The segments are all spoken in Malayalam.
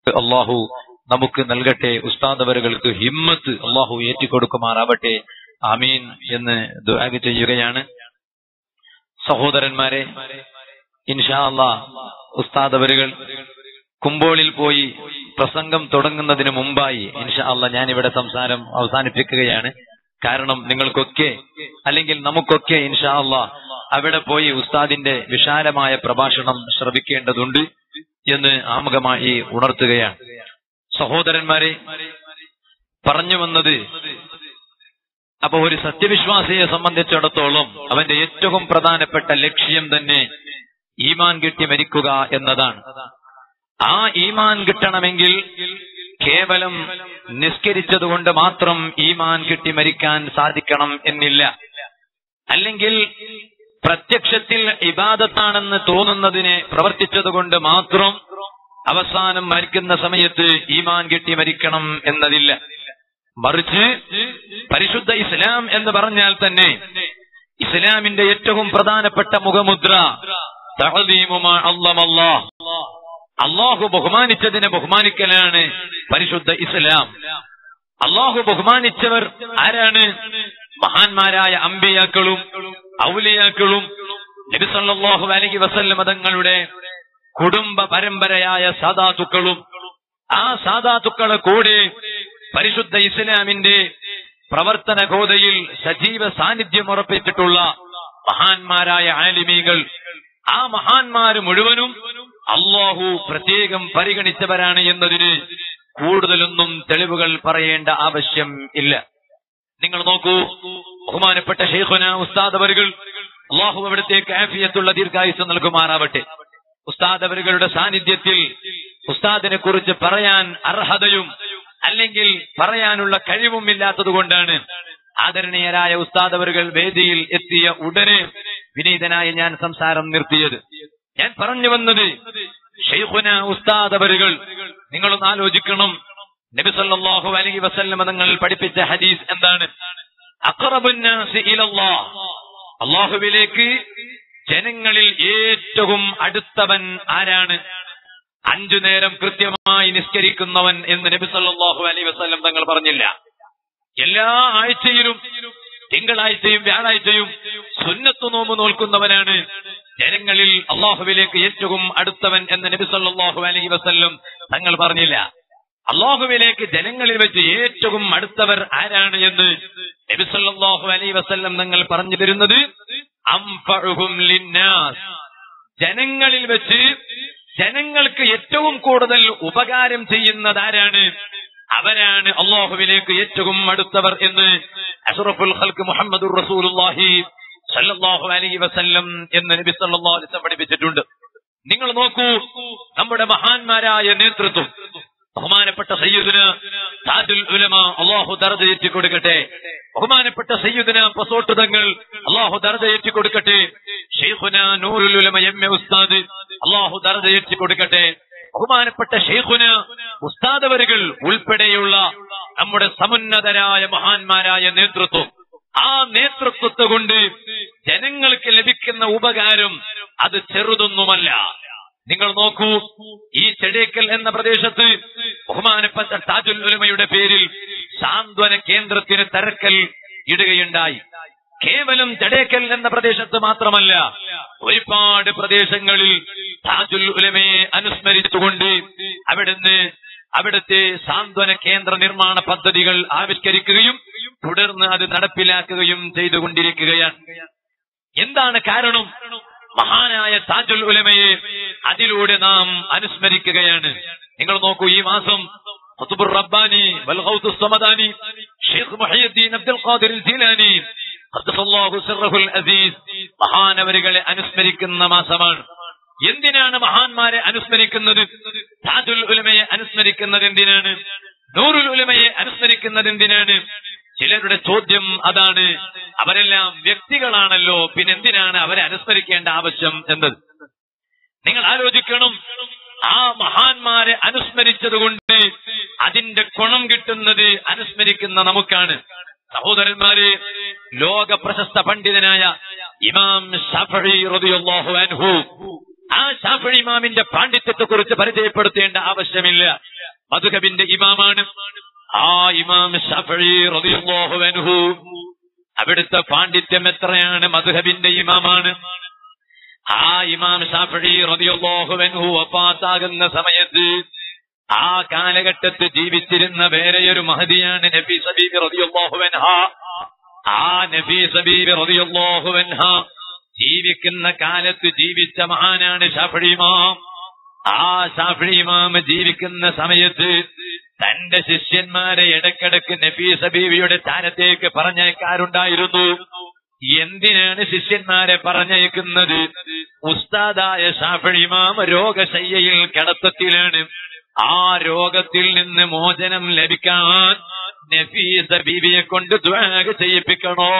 അള്ളാഹു നമുക്ക് നൽകട്ടെ ഉസ്താദവരുകൾക്ക് ഹിമ്മത്ത് അള്ളാഹു ഏറ്റിക്കൊടുക്കുമാറാവട്ടെ ആമീൻ എന്ന് ദുആഗ് ചെയ്യുകയാണ് സഹോദരന്മാരെ ഇൻഷാ അള്ളാ ഉസ്താദവരുകൾ കുമ്പോളിൽ പോയി പ്രസംഗം തുടങ്ങുന്നതിന് മുമ്പായി ഇൻഷാ അള്ളാ ഞാൻ ഇവിടെ സംസാരം അവസാനിപ്പിക്കുകയാണ് കാരണം നിങ്ങൾക്കൊക്കെ അല്ലെങ്കിൽ നമുക്കൊക്കെ ഇൻഷാ അള്ളാ അവിടെ പോയി ഉസ്താദിന്റെ വിശാലമായ പ്രഭാഷണം ശ്രവിക്കേണ്ടതുണ്ട് എന്ന് ആമുഖമായി ഉണർത്തുകയാണ് സഹോദരന്മാരെ പറഞ്ഞു വന്നത് അപ്പൊ ഒരു സത്യവിശ്വാസിയെ സംബന്ധിച്ചിടത്തോളം അവന്റെ ഏറ്റവും പ്രധാനപ്പെട്ട ലക്ഷ്യം തന്നെ ഈമാൻ കിട്ടി മരിക്കുക എന്നതാണ് ആ ഈമാൻ കിട്ടണമെങ്കിൽ കേവലം നിസ്കരിച്ചതുകൊണ്ട് മാത്രം ഈമാൻ കിട്ടി മരിക്കാൻ സാധിക്കണം എന്നില്ല അല്ലെങ്കിൽ പ്രത്യക്ഷത്തിൽ ഇബാദത്താണെന്ന് തോന്നുന്നതിനെ പ്രവർത്തിച്ചതുകൊണ്ട് മാത്രം അവസാനം മരിക്കുന്ന സമയത്ത് ഈമാൻ കിട്ടി മരിക്കണം എന്നതില്ല മറിച്ച് പരിശുദ്ധ ഇസ്ലാം എന്ന് പറഞ്ഞാൽ തന്നെ ഇസ്ലാമിന്റെ ഏറ്റവും പ്രധാനപ്പെട്ട മുഖമുദ്ര തഅദീമുമാ അള്ളമല്ലാഹ്. അള്ളാഹു ബഹുമാനിച്ചതിനെ ബഹുമാനിക്കലാണ് പരിശുദ്ധ ഇസ്ലാം അള്ളാഹു ബഹുമാനിച്ചവർ ആരാണ് മഹാന്മാരായ അമ്പിയാക്കളും ഔലിയാക്കളും നബി സല്ലല്ലാഹു അലൈഹി വസല്ലം തങ്ങളുടെ കുടുംബ പരമ്പരയായ സാദാത്തുക്കളും ആ സാദാത്തുക്കളെ കൂടെ പരിശുദ്ധ ഇസ്ലാമിന്റെ പ്രവർത്തന ഗോതയിൽ സജീവ സാന്നിധ്യം ഉറപ്പിച്ചിട്ടുള്ള മഹാന്മാരായ ആലിമീകൾ ആ മഹാന്മാര് മുഴുവനും അള്ളാഹു പ്രത്യേകം പരിഗണിച്ചവരാണ് എന്നതിന് കൂടുതലൊന്നും തെളിവുകൾ പറയേണ്ട ആവശ്യം ഇല്ല നിങ്ങൾ നോക്കൂ ബഹുമാനപ്പെട്ട ഷെയ്ഖുന ഉസ്താദ് അവരുകൾ അള്ളാഹു അവിടത്തേക്ക് ആഫിയത്തുള്ള ദീർഘായുസ് നൽകുമാറാവട്ടെ ഉസ്താദ് അവരുകളുടെ സാന്നിധ്യത്തിൽ ഉസ്താദിനെ കുറിച്ച് പറയാൻ അർഹതയും അല്ലെങ്കിൽ പറയാനുള്ള കഴിവും ഇല്ലാത്തതുകൊണ്ടാണ് ആദരണീയരായ ഉസ്താദ് അവരുകൾ വേദിയിൽ എത്തിയ ഉടനെ വിനീതനായി ഞാൻ സംസാരം നിർത്തിയത് ഞാൻ പറഞ്ഞു വന്നത് ഷെയ്ഖുന ഉസ്താദ് അവരുകൾ നിങ്ങളൊന്ന് ആലോചിക്കണം നബി സല്ലല്ലാഹു അലൈഹി വസല്ലം തങ്ങൾ പഠിപ്പിച്ച ഹദീസ് എന്താണ് അഖറബുന്നാസി ഇലല്ലാഹ് അള്ളാഹുവിലേക്ക് ജനങ്ങളിൽ ഏറ്റവും അടുത്തവൻ ആരാണ് അഞ്ചു നേരം കൃത്യമായി നിസ്കരിക്കുന്നവൻ എന്ന് നബി സല്ലല്ലാഹു അലൈഹി വസല്ലം തങ്ങൾ പറഞ്ഞില്ല എല്ലാ ആഴ്ചയിലും തിങ്കളാഴ്ചയും വ്യാഴാഴ്ചയും സുന്നത്തു നോമ്പ് നോൽക്കുന്നവനാണ് ജനങ്ങളിൽ അള്ളാഹുവിലേക്ക് ഏറ്റവും അടുത്തവൻ എന്ന് നബി സല്ലല്ലാഹു അലൈഹി വസല്ലം തങ്ങൾ പറഞ്ഞില്ല അള്ളാഹുവിലേക്ക് ജനങ്ങളിൽ വെച്ച് ഏറ്റവും അടുത്തവർ ആരാണ് എന്ന് നബി സല്ലല്ലാഹു അലൈഹി വസല്ലം തങ്ങൾ പറഞ്ഞു തരുന്നത് അംഫഉഹും ലിന്നാസ് ജനങ്ങളിൽ വെച്ച് ജനങ്ങൾക്ക് ഏറ്റവും കൂടുതൽ ഉപകാരം ചെയ്യുന്നത് ആരാണ് അവരാണ് അള്ളാഹുവിലേക്ക് ഏറ്റവും അടുത്തവർ എന്ന് അഷറഫുൽ ഖൽക്ക് മുഹമ്മദുർ റസൂലുള്ളാഹി സല്ലല്ലാഹു അലൈഹി വസല്ലം എന്ന് നബി സല്ലല്ലാഹു അലൈഹി വസല്ലം പഠിപ്പിച്ചിട്ടുണ്ട് നിങ്ങൾ നോക്കൂ നമ്മുടെ മഹാന്മാരായ നേതൃത്വം ബഹുമാനപ്പെട്ട സയ്യിദിന് താജുൽ ഉലമ അള്ളാഹു ദർജയേറ്റി കൊടുക്കട്ടെ ബഹുമാനപ്പെട്ട സയ്യിദിന പസോട്ട് തങ്ങൾ അള്ളാഹു ദർജയേറ്റി കൊടുക്കട്ടെ ഷെയ്ഖുന നൂറുൽ ഉലമ എം എ ഉസ്താദ് അള്ളാഹു ദർജയേറ്റി കൊടുക്കട്ടെ ബഹുമാനപ്പെട്ട ഷെയ്ഖുന ഉസ്താദവരുകൾ ഉൾപ്പെടെയുള്ള നമ്മുടെ സമുന്നതരായ മഹാന്മാരായ നേതൃത്വം ആ നേതൃത്വത്തെ കൊണ്ട് ജനങ്ങൾക്ക് ലഭിക്കുന്ന ഉപകാരം അത് ചെറുതൊന്നുമല്ല നിങ്ങൾ നോക്കൂ ഈ ചെടേക്കൽ എന്ന പ്രദേശത്ത് ബഹുമാനപ്പെട്ട താജുൽ ഉലമയുടെ പേരിൽ സാന്ത്വന കേന്ദ്രത്തിന് തരക്കൽ ഇടുകയുണ്ടായി കേവലം ജഡേക്കൽ എന്ന പ്രദേശത്ത് മാത്രമല്ല ഒരുപാട് പ്രദേശങ്ങളിൽ താജുൽ ഉലമയെ അനുസ്മരിച്ചുകൊണ്ട് അവിടുന്ന് അവിടുത്തെ സാന്ത്വന കേന്ദ്ര നിർമ്മാണ പദ്ധതികൾ ആവിഷ്കരിക്കുകയും തുടർന്ന് അത് നടപ്പിലാക്കുകയും ചെയ്തുകൊണ്ടിരിക്കുകയാണ് എന്താണ് കാരണം മഹാനായ താജുൽ ഉലമയെ അതിലൂടെ നാം അനുസ്മരിക്കുകയാണ് നിങ്ങൾ നോക്കൂ ഈ മാസം ഖുത്ബുർ റബ്ബാനി വൽ ഗൗസ് സമദാനി ഷെയ്ഖ് മുഹയ്യദ്ദീൻ അബ്ദുൽ ഖാദിർ ജീലാനി ഖദ്ദസല്ലാഹു സിർറഹുൽ അസീസ് മഹാനവരുകളെ അനുസ്മരിക്കുന്ന മാസമാണ് എന്തിനാണ് മഹാന്മാരെ അനുസ്മരിക്കുന്നത് താജുൽ ഉലമയെ അനുസ്മരിക്കുന്നത് എന്തിനാണ് നൂറുൽ ഉലമയെ അനുസ്മരിക്കുന്നത് എന്തിനാണ് ചിലരുടെ ചോദ്യം അതാണ് അവരെല്ലാം വ്യക്തികളാണല്ലോ പിന്നെന്തിനാണ് അവരെ അനുസ്മരിക്കേണ്ട ആവശ്യം എന്നത് നിങ്ങൾ ആലോചിക്കണം ആ മഹാന്മാരെ അനുസ്മരിച്ചതുകൊണ്ട് അതിന്റെ ഗുണം കിട്ടുന്നത് അനുസ്മരിക്കുന്ന നമുക്കാണ് സഹോദരന്മാരെ ലോക പ്രശസ്ത പണ്ഡിതനായ ഇമാം ഷാഫി റളിയല്ലാഹു അൻഹു ആ ഷാഫി ഇമാമിന്റെ പാണ്ഡിത്യത്തെ കുറിച്ച് പരിചയപ്പെടുത്തേണ്ട ആവശ്യമില്ല മധുഹബിന്റെ ഇമാമാണ് ആ ഇമാം ഷഫഈ റളിയല്ലാഹു അൻഹു അവിടുത്തെ പാണ്ഡിത്യം എത്രയാണ് മധുഹബിന്റെ ഇമാമാണ് ആ ഇമാം ഷാഫി റളിയല്ലാഹു അൻഹു വഫാത്താകുന്ന സമയത്ത് ആ കാലഘട്ടത്ത് ജീവിച്ചിരുന്ന വേറെയൊരു മഹദിയാണ് നബി സബീബി റളിയല്ലാഹു അൻഹ ആ നബി സബീബി റളിയല്ലാഹു അൻഹ ജീവിക്കുന്ന കാലത്ത് ജീവിച്ച മഹാനാണ് ഷാഫി ഇമാം ആ ഷാഫി ഇമാം ജീവിക്കുന്ന സമയത്ത് തന്റെ ശിഷ്യന്മാരെ ഇടക്കിടക്ക് നബി സബീബിയുടെ സ്ഥാനത്തേക്ക് പറഞ്ഞയക്കാറുണ്ടായിരുന്നു എന്തിനാണ് ശിഷ്യന്മാരെ പറഞ്ഞയക്കുന്നത് ഉസ്താദായ ഷാഫി ഇമാം രോഗശയ്യയിൽ കിടത്തത്തിലാണ് ആ രോഗത്തിൽ നിന്ന് മോചനം ലഭിക്കാൻ നഫീസ ബീവിയെ കൊണ്ട് ദ്വാഗ ചെയ്യിപ്പിക്കണോ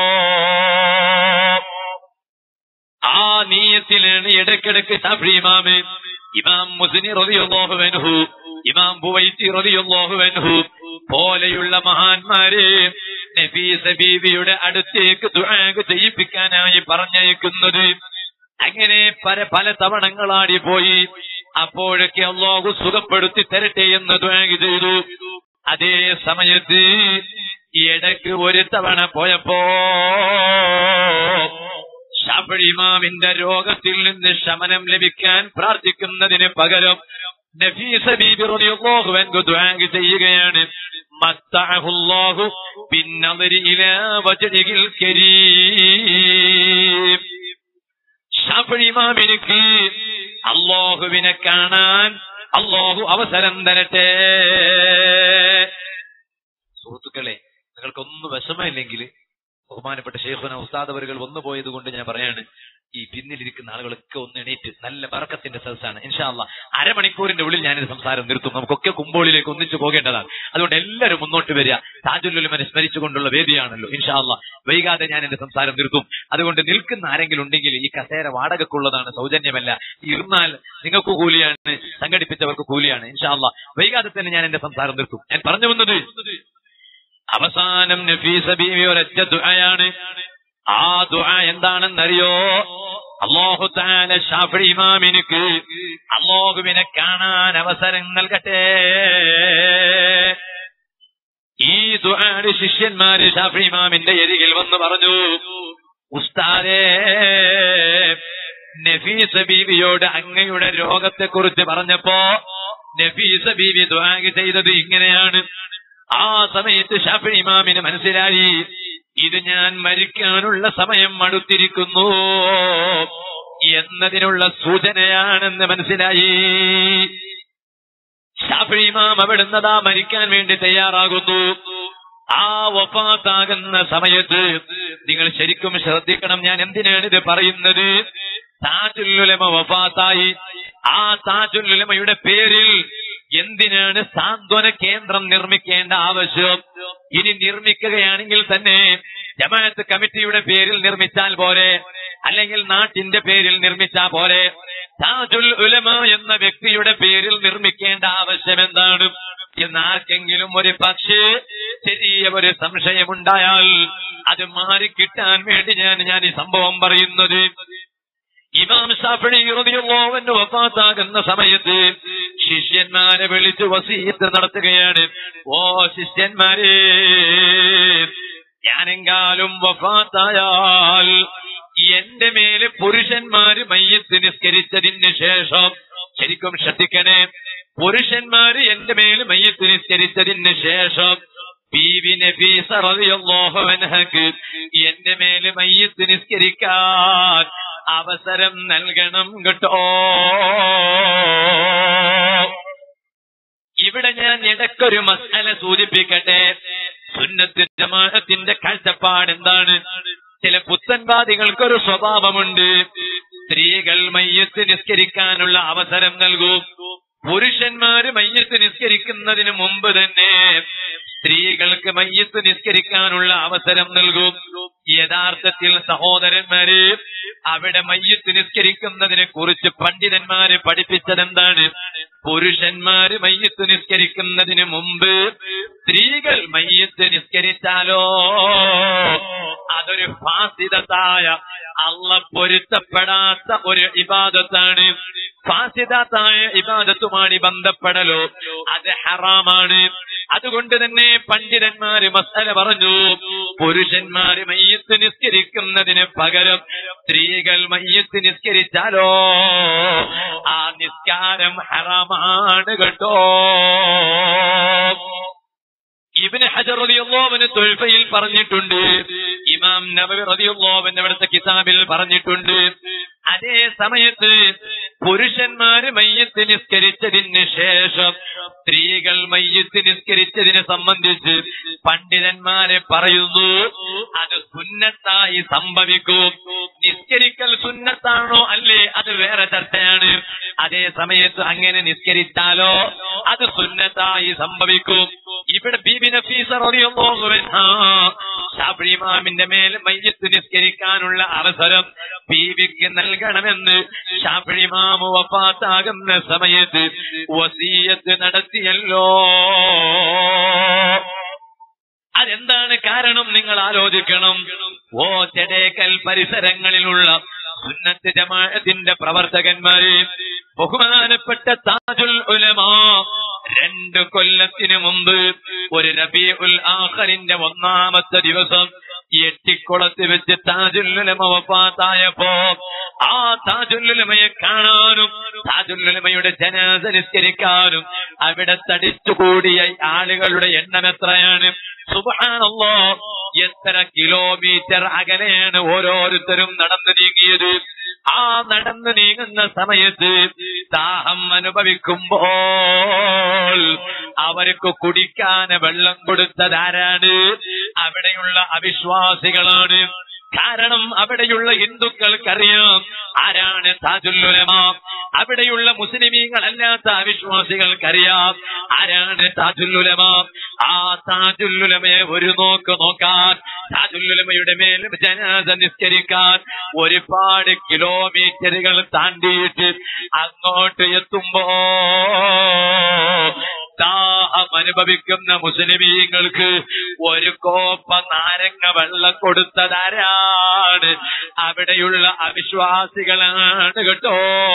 ആ നീയത്തിലാണ് ഇടക്കിടക്ക് ഷാഫി ഇമാമ് ഇമാം മുസ്നി റളിയല്ലാഹു അൻഹു ഇമാം ബുവൈത്തി റളിയല്ലാഹു അൻഹു പോലെയുള്ള മഹാന്മാരെ നഫീസ ബീവിയുടെ അടുത്തേക്ക് ദുആഗ് ചെയ്യിപ്പിക്കാനായി പറഞ്ഞയക്കുന്നത് അങ്ങനെ പല പല തവണങ്ങളാടി പോയി അപ്പോഴൊക്കെ അള്ളാഹു സുഖപ്പെടുത്തി തരട്ടെ എന്ന് ദ്വാഗ് ചെയ്തു അതേ സമയത്ത് ഇടയ്ക്ക് ഒരു തവണ പോയപ്പോ ഷാഫിമാവിന്റെ രോഗത്തിൽ നിന്ന് ശമനം ലഭിക്കാൻ പ്രാർത്ഥിക്കുന്നതിന് പകരം നഫീസ ബീബി റളിയല്ലാഹു അൻഹു ദുആ ചെയ്യുകയാണ് മത്തഅഹുല്ലാഹു ബിന്നദരി ഇലാ വജ്ഹിൽ കരീം ഷാഫിമാമിനിക്ക് അള്ളാഹുവിനെ കാണാൻ അള്ളാഹു അവസരം തരട്ടെ സുഹൃത്തുക്കളെ നിങ്ങൾക്കൊന്നും വിഷമമില്ലെങ്കിൽ ബഹുമാനപ്പെട്ട ഷെയ്ഖുന ഉസ്താദ് അവരുകൾ വന്നു പോയത് കൊണ്ട് ഞാൻ പറയാണ് ഈ പിന്നിലിരിക്കുന്ന ആളുകളൊക്കെ ഒന്ന് എണീറ്റ് നല്ല ബറക്കത്തിന്റെ സദസ്സാണ് ഇൻഷാല്ല അരമണിക്കൂറിന്റെ ഉള്ളിൽ ഞാനിത് സംസാരം നിർത്തും നമുക്കൊക്കെ കുമ്പോളിലേക്ക് ഒന്നിച്ചു പോകേണ്ടതാണ് അതുകൊണ്ട് എല്ലാവരും മുന്നോട്ട് വരിക താജുല്ലുലിമനെ സ്മരിച്ചുകൊണ്ടുള്ള വേദിയാണല്ലോ ഇൻഷാല്ല വൈകാതെ ഞാൻ എന്റെ സംസാരം നിർത്തും അതുകൊണ്ട് നിൽക്കുന്ന ആരെങ്കിലും ഉണ്ടെങ്കിൽ ഈ കസേര വാടകക്കുള്ളതാണ് സൗജന്യമല്ല ഇരുന്നാൽ നിങ്ങൾക്ക് കൂലിയാണ് സംഘടിപ്പിച്ചവർക്ക് കൂലിയാണ് ഇൻഷാല്ല വൈകാതെ തന്നെ ഞാൻ എന്റെ സംസാരം നിർത്തും ഞാൻ പറഞ്ഞു വന്നത് അവസാനം നഫീസ ബീവി ഒരൊറ്റ ദുആയാണ് ആ ദുആ എന്താണെന്നറിയോ അള്ളാഹു താല ഷാഫി ഇമാമിനുക്ക് അള്ളാഹുവിനെ കാണാൻ അവസരം നൽകട്ടെ ഈ ദുആയുടെ ശിഷ്യന്മാര് ഷാഫി ഇമാമിന്റെ എരികിൽ വന്ന് പറഞ്ഞു ഉസ്താദേ നഫീസ ബീവിയോട് അങ്ങയുടെ രോഗത്തെ കുറിച്ച് പറഞ്ഞപ്പോ നഫീസ ബീവി ദുആ ചെയ്തത് ഇങ്ങനെയാണ് ആ സമയത്ത് ഷാഫി ഇമാമിന് മനസ്സിലായി ഇത് ഞാൻ മരിക്കാനുള്ള സമയം അടുത്തിരിക്കുന്നു എന്നതിനുള്ള സൂചനയാണെന്ന് മനസ്സിലായി ഷാഫി ഇമാം അവിടുന്നതാ മരിക്കാൻ വേണ്ടി തയ്യാറാകുന്നു ആ വഫാത്താകുന്ന സമയത്ത് നിങ്ങൾ ശരിക്കും ശ്രദ്ധിക്കണം ഞാൻ എന്തിനാണ് ഇത് പറയുന്നത് താജുല്ലുലമ വഫാത്തായി ആ താജുല്ലുലമയുടെ പേരിൽ എന്തിനാണ് സാന്ത്വന കേന്ദ്രം നിർമ്മിക്കേണ്ട ആവശ്യം ഇനി നിർമ്മിക്കുകയാണെങ്കിൽ തന്നെ ജമാഅത്ത് കമ്മിറ്റിയുടെ പേരിൽ നിർമ്മിച്ചാൽ പോലെ അല്ലെങ്കിൽ നാട്ടിന്റെ പേരിൽ നിർമ്മിച്ചാൽ പോലെ താജുൽ ഉലമ എന്ന വ്യക്തിയുടെ പേരിൽ നിർമ്മിക്കേണ്ട ആവശ്യം എന്താണ് എന്ന് ആർക്കെങ്കിലും ഒരു പക്ഷേ ചെറിയ ഒരു സംശയമുണ്ടായാൽ അത് മാറിക്കിട്ടാൻ വേണ്ടി ഞാൻ ഞാൻ ഈ സംഭവം പറയുന്നത് ഇമാം ഷാഫിറിയുള്ളവന് വഫാത്താകുന്ന സമയത്ത് ശിഷ്യന്മാരെ വിളിച്ച് വസീത്ത് നടത്തുകയാണ് ഓ ശിഷ്യന്മാരെ ഞാനെങ്കാലും വഫാത്തായാൽ എന്റെ മേല് പുരുഷന്മാര് മയ്യത്ത് നിസ്കരിച്ചതിന് ശേഷം ശരിക്കും ശ്രദ്ധിക്കണേ പുരുഷന്മാര് എന്റെ മേല് മയ്യത്ത് നിസ്കരിച്ചതിന് ശേഷം ബീവി നഫീസ റളിയല്ലാഹു അൻഹക്ക് എന്റെ മേല് മയ്യത്ത് നിസ്കരിക്കാൻ അവസരം നൽകണം കേട്ടോ ഇവിടെ ഞാൻ ഇടയ്ക്കൊരു മസാല സൂചിപ്പിക്കട്ടെ സുന്നത്ത് ജമാഅത്തിന്റെ കാഴ്ചപ്പാട് എന്താണ് ചില പുത്തൻവാദികൾക്കൊരു സ്വഭാവമുണ്ട് സ്ത്രീകൾ മയ്യത്ത് നിസ്കരിക്കാനുള്ള അവസരം നൽകും പുരുഷന്മാര് മയ്യത്ത് നിസ്കരിക്കുന്നതിന് മുമ്പ് തന്നെ സ്ത്രീകൾക്ക് മയ്യത്ത് നിസ്കരിക്കാനുള്ള അവസരം നൽകും യഥാർത്ഥത്തിൽ സഹോദരന്മാര് അവിടെ മയ്യത്ത് നിസ്കരിക്കുന്നതിനെ കുറിച്ച് പണ്ഡിതന്മാര് പഠിപ്പിച്ചതെന്താണ് പുരുഷന്മാര് മയ്യത്ത് നിസ്കരിക്കുന്നതിന് മുമ്പ് സ്ത്രീകൾ മയ്യത്ത് നിസ്കരിച്ചാലോ അതൊരു ഫാസിദത്തായ അള്ള പൊരുത്തപ്പെടാത്ത ഒരു ഇബാദത്താണ് ഫാസിദത്തായ ഇബാദത്തുമായി ബന്ധപ്പെടലോ അത് ഹറാമാണ് അതുകൊണ്ട് തന്നെ പണ്ഡിതന്മാര് മസല പറഞ്ഞു പുരുഷന്മാര് മയ്യത്ത് നിസ്കരിക്കുന്നതിന് പകരം സ്ത്രീകൾ മയ്യത്ത് നിസ്കരിച്ചാലോ ആ നിസ്കാരം ഹറാമാണ് കേട്ടോ ഇബിന് ഹജർ റളിയല്ലാഹുവിന് തൊൽഫയിൽ പറഞ്ഞിട്ടുണ്ട് ഇമാം നബവി റളിയല്ലാഹുവിന്റെ അവിടുത്തെ കിതാബിൽ പറഞ്ഞിട്ടുണ്ട് അതേ സമയത്ത് പുരുഷന്മാര് മയ്യത്ത് നിസ്കരിച്ചതിന് ശേഷം സ്ത്രീകൾ മയ്യത്ത് നിസ്കരിച്ചതിനെ സംബന്ധിച്ച് പണ്ഡിതന്മാരെ പറയുന്നു അത് സുന്നത്തായി സംഭവിക്കും നിസ്കരിക്കൽ സുന്നത്താണോ അല്ലേ അത് വേറെ ചർച്ചയാണ് അതേ സമയത്ത് അങ്ങനെ നിസ്കരിച്ചാലോ അത് സുന്നത്തായി സംഭവിക്കും ഇവിടെ ബീബി നഫീസ റളിയല്ലാഹു അൻഹാ ഷാഫി ഇമാമിന്റെ മേൽ മയ്യത്ത് നിസ്കരിക്കാനുള്ള അവസരം ബീവിക്ക് നൽകണമെന്ന് ഷാഫി ഇമാമു വഫാത്താകുന്ന സമയത്ത് വസീയത്ത് നടത്തിയല്ലോ അതെന്താണ് കാരണം നിങ്ങൾ ആലോചിക്കണം ഓ ചെടേക്കൽ പരിസരങ്ങളിലുള്ള സുന്നത്ത് ജമാഅത്തിന്റെ പ്രവർത്തകന്മാരെ ബഹുമാനപ്പെട്ട താജുൽ ഉലമാ രണ്ട് കൊല്ലത്തിന് മുമ്പ് ഒരു റബീ ഉൽ ആഖറിന്റെ ഒന്നാമത്തെ ദിവസം എട്ടിക്കുളത്ത് വെച്ച് താജുല്ലുലമ വഫാത്തായപ്പോ ആ താജുല്ലുലമയെ കാണാനും താജുല്ലുലമയുടെ ജനാസ നിസ്കരിക്കാനും അവിടെ തടിച്ചുകൂടിയ ആളുകളുടെ എണ്ണം എത്രയാണ് സുബാനല്ലോ എത്ര കിലോമീറ്റർ അകലെയാണ് ഓരോരുത്തരും നടന്നു നീങ്ങിയത് ആ നടന്നു നീങ്ങുന്ന സമയത്ത് ദാഹം അനുഭവിക്കുമ്പോൾ അവർക്ക് കുടിക്കാൻ വെള്ളം കൊടുത്തതാരാണ് അവിടെയുള്ള അവിശ്വാസികളാണ് കാരണം അവിടെയുള്ള ഹിന്ദുക്കൾക്കറിയാം ആരാണ് താജുല്ലുലമ അവിടെയുള്ള മുസ്ലിമീങ്ങളല്ലാത്ത അവിശ്വാസികൾക്കറിയാം ആരാണ് താജുല്ലുലമ ആ താജുല്ലുലമയെ ഒരു നോക്ക് നോക്കാൻ താജുല്ലുലമയുടെ മേൽ ജനാസ നിസ്കരിക്കാൻ ഒരുപാട് കിലോമീറ്ററുകൾ താണ്ടിയിട്ട് അങ്ങോട്ട് എത്തുമ്പോ ദാഹം അനുഭവിക്കുന്ന മുസ്ലിമീങ്ങൾക്ക് ഒരു കോപ്പ നാരങ്ങ വെള്ളം കൊടുത്തതാരാണ് അവിടെയുള്ള അവിശ്വാസികളാണ് കേട്ടോ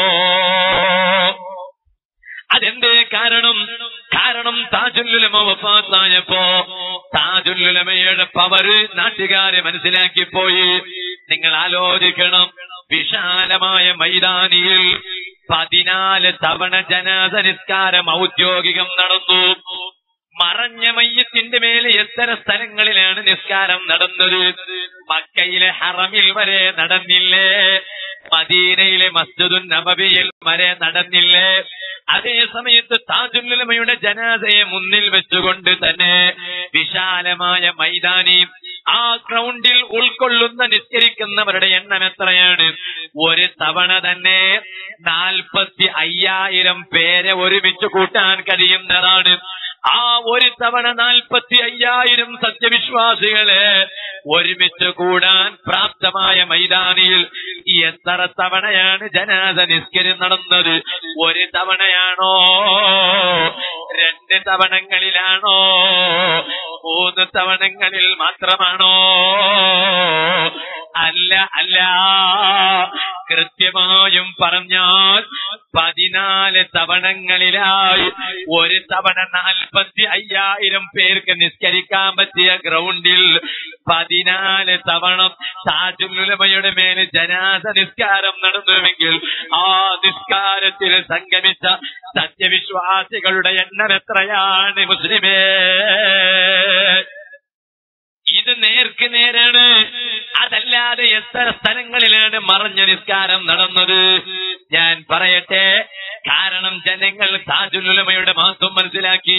അതെന്തേ കാരണം കാരണം താജുല്ലുലമ വഫാത്തായപ്പോ താജുല്ലുലമയുടെ പവറ് നാട്ടുകാരെ മനസ്സിലാക്കി പോയി നിങ്ങൾ ആലോചിക്കണം വിശാലമായ മൈതാനിയിൽ പതിനാല് തവണ ജനാസ നിസ്കാരം ഔദ്യോഗികം നടന്നു മറഞ്ഞ മയ്യത്തിന്റെ മേലെ എത്ര സ്ഥലങ്ങളിലാണ് നിസ്കാരം നടന്നത് മക്കയിലെ ഹറമിൽ വരെ നടന്നില്ലേ മദീനയിലെ മസ്ജിദുൻ നബവിയിൽ വരെ നടന്നില്ലേ അതേ സമയത്ത് താജുല്ലുലമയുടെ ജനാസയെ മുന്നിൽ വെച്ചുകൊണ്ട് തന്നെ വിശാലമായ മൈതാനി ആ ഗ്രൗണ്ടിൽ ഉൾക്കൊള്ളുന്ന നിസ്കരിക്കുന്നവരുടെ എണ്ണം എത്രയാണ് ഒരു തവണ തന്നെ നാൽപ്പത്തി അയ്യായിരം പേരെ ഒരുമിച്ച് കൂട്ടാൻ കഴിയുന്നതാണ് ആ ഒരു തവണ നാൽപ്പത്തി അയ്യായിരം സത്യവിശ്വാസികളെ ഒരുമിച്ച് കൂടാൻ പ്രാപ്തമായ മൈതാനിയിൽ എത്ര തവണയാണ് ജനാസ നിസ്കരം നടന്നത് ഒരു തവണയാണോ രണ്ട് തവണങ്ങളിലാണോ മൂന്ന് തവണങ്ങളിൽ മാത്രമാണോ അല്ല അല്ല കൃത്യമായും പറഞ്ഞാൽ പതിനാല് തവണങ്ങളിലായി ഒരു തവണ നാൽപ്പത്തി അയ്യായിരം പേർക്ക് നിസ്കരിക്കാൻ പറ്റിയ ഗ്രൗണ്ടിൽ പതിനാല് തവണ താജുലുലമയുടെ മേല് ജനാസ നിസ്കാരം നടന്നുവെങ്കിൽ ആ നിസ്കാരത്തിൽ സംഗമിച്ച സത്യവിശ്വാസികളുടെ എണ്ണം എത്രയാണ് മുസ്ലിമേ ഇത് നേർക്ക് നേരാണ് അതല്ലാതെ എത്ര സ്ഥലങ്ങളിലാണ് മറഞ്ഞ നിസ്കാരം നടന്നത് ഞാൻ പറയട്ടെ കാരണം ജനങ്ങൾ താജുലുലമയുടെ മാസം മനസ്സിലാക്കി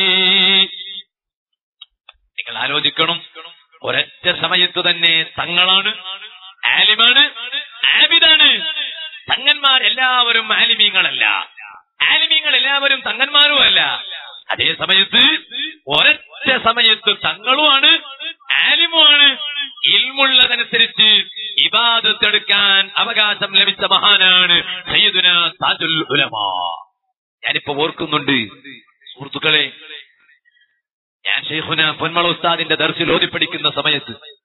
നിങ്ങൾ ആലോചിക്കണം ഒരൊറ്റ സമയത്ത് തന്നെ തങ്ങളാണ് ആലിമാണ് ആബിദാണ് തങ്ങന്മാർ എല്ലാവരും ആലിമീങ്ങളല്ല ആലിമീങ്ങൾ എല്ലാവരും തങ്ങന്മാരും അല്ല അതേ സമയത്ത് ഒരൊറ്റ സമയത്ത് തങ്ങളുമാണ് ആലിമുമാണ് ഇൽമുള്ളതനുസരിച്ച് ഇബാദത്തെടുക്കാൻ അവകാശം ലഭിച്ച മഹാനാണ് സയ്യിദുന താജുൽ ഉലമാ ഞാനിപ്പോ ഓർക്കുന്നുണ്ട് സുഹൃത്തുക്കളെ ഞാൻ ഷെയ്ഖുന പൊന്മള ഉസ്താദിന്റെ ദർശിൽ ഓതി പഠിക്കുന്ന സമയത്ത്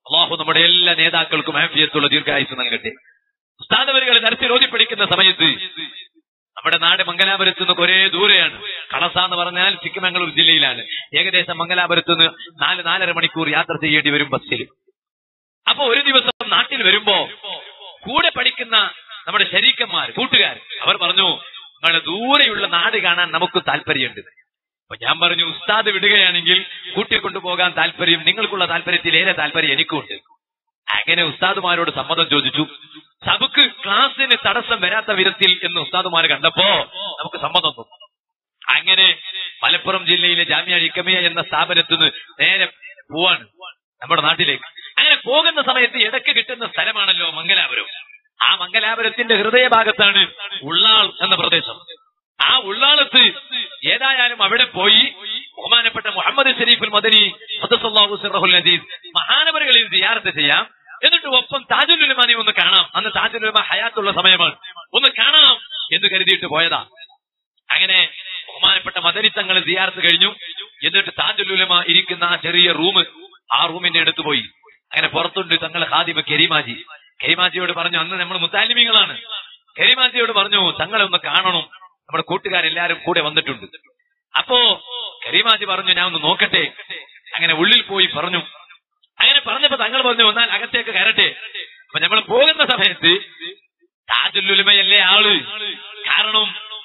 അള്ളാഹു നമ്മുടെ എല്ലാ നേതാക്കൾക്കും ആഫിയത്തുള്ള ദീർഘായുസ് നൽകട്ടെ ഉസ്താദവരുകൾ ദർശിൽ ഓതി പഠിക്കുന്ന സമയത്ത് നമ്മുടെ നാട് മംഗലാപുരത്ത് നിന്ന് ഒരേ ദൂരെയാണ് കളസ എന്ന് പറഞ്ഞാൽ ചിക്കമംഗളൂർ ജില്ലയിലാണ് ഏകദേശം മംഗലാപുരത്ത് നിന്ന് നാല് നാലര മണിക്കൂർ യാത്ര ചെയ്യേണ്ടി വരും ബസ്സിൽ അപ്പൊ ഒരു ദിവസം നാട്ടിൽ വരുമ്പോ കൂടെ പഠിക്കുന്ന നമ്മുടെ ശരീക്കന്മാർ കൂട്ടുകാർ അവർ പറഞ്ഞു നിങ്ങളുടെ ദൂരെയുള്ള നാട് കാണാൻ നമുക്ക് താല്പര്യമുണ്ട് അപ്പൊ ഞാൻ പറഞ്ഞു ഉസ്താദ് വിടുകയാണെങ്കിൽ കൂട്ടിക്കൊണ്ടുപോകാൻ താല്പര്യം നിങ്ങൾക്കുള്ള താല്പര്യത്തിൽ ഏറെ താല്പര്യം എനിക്കുണ്ട് അങ്ങനെ ഉസ്താദുമാരോട് സമ്മതം ചോദിച്ചു സബക്ക് ക്ലാസ്സിന് തടസ്സം വരാത്ത വിധത്തിൽ എന്ന് ഉസ്താദുമാർ കണ്ടപ്പോ നമുക്ക് സമ്മതം തോന്നും അങ്ങനെ മലപ്പുറം ജില്ലയിലെ ജാമ്യ ഇക്കമിയ എന്ന സ്ഥാപനത്തിൽ നിന്ന് നേരെ പോവാണ് നമ്മുടെ നാട്ടിലേക്ക് അങ്ങനെ പോകുന്ന സമയത്ത് ഇടയ്ക്ക് കിട്ടുന്ന സ്ഥലമാണല്ലോ മംഗലാപുരം ആ മംഗലാപുരത്തിന്റെ ഹൃദയഭാഗത്താണ് ഉള്ളാൾ എന്ന പ്രദേശം ആ ഉള്ളാളത്ത് ഏതായാലും അവിടെ പോയി ബഹുമാനപ്പെട്ട മുഹമ്മദ് ഷരീഫുൽ മദനി ഖദ്ദസല്ലാഹു സിർറഹുൽ അസീസ് മഹാനവറുകളിൽ സിയാറത്ത് ചെയ്യാം എന്നിട്ട് ഒപ്പം താജുൽ ഉലമാനെ ഒന്ന് കാണാം അന്ന് താജുൽ ഉലമ ഹയാത്തുള്ള സമയമാണ് ഒന്ന് കാണാം എന്ന് കരുതിയിട്ട് പോയതാ അങ്ങനെ ബഹുമാനപ്പെട്ട മദനി തങ്ങൾ സിയാറത്ത് കഴിഞ്ഞു എന്നിട്ട് താജുൽ ഉലമ ഇരിക്കുന്ന ആ ചെറിയ റൂം ആ റൂമിന്റെ അടുത്ത് പോയി അങ്ങനെ പുറത്തുണ്ട് തങ്ങളെ ഖാദിമ കെരിമാജി കെരിമാജിയോട് പറഞ്ഞു അന്ന് നമ്മൾ മുത്താലിമികളാണ് കെരിമാജിയോട് പറഞ്ഞു തങ്ങളെ ഒന്ന് കാണണം നമ്മുടെ കൂട്ടുകാരെല്ലാരും കൂടെ വന്നിട്ടുണ്ട് അപ്പോ കരീമാജി പറഞ്ഞു ഞാൻ ഒന്ന് നോക്കട്ടെ അങ്ങനെ ഉള്ളിൽ പോയി പറഞ്ഞു അങ്ങനെ പറഞ്ഞപ്പോ തങ്ങൾ പറഞ്ഞു വന്നാൽ അകത്തേക്ക് കയറട്ടെ അപ്പൊ നമ്മൾ പോകുന്ന സമയത്ത് താജുല്ലുലമയല്ലേ ആള് കാരണം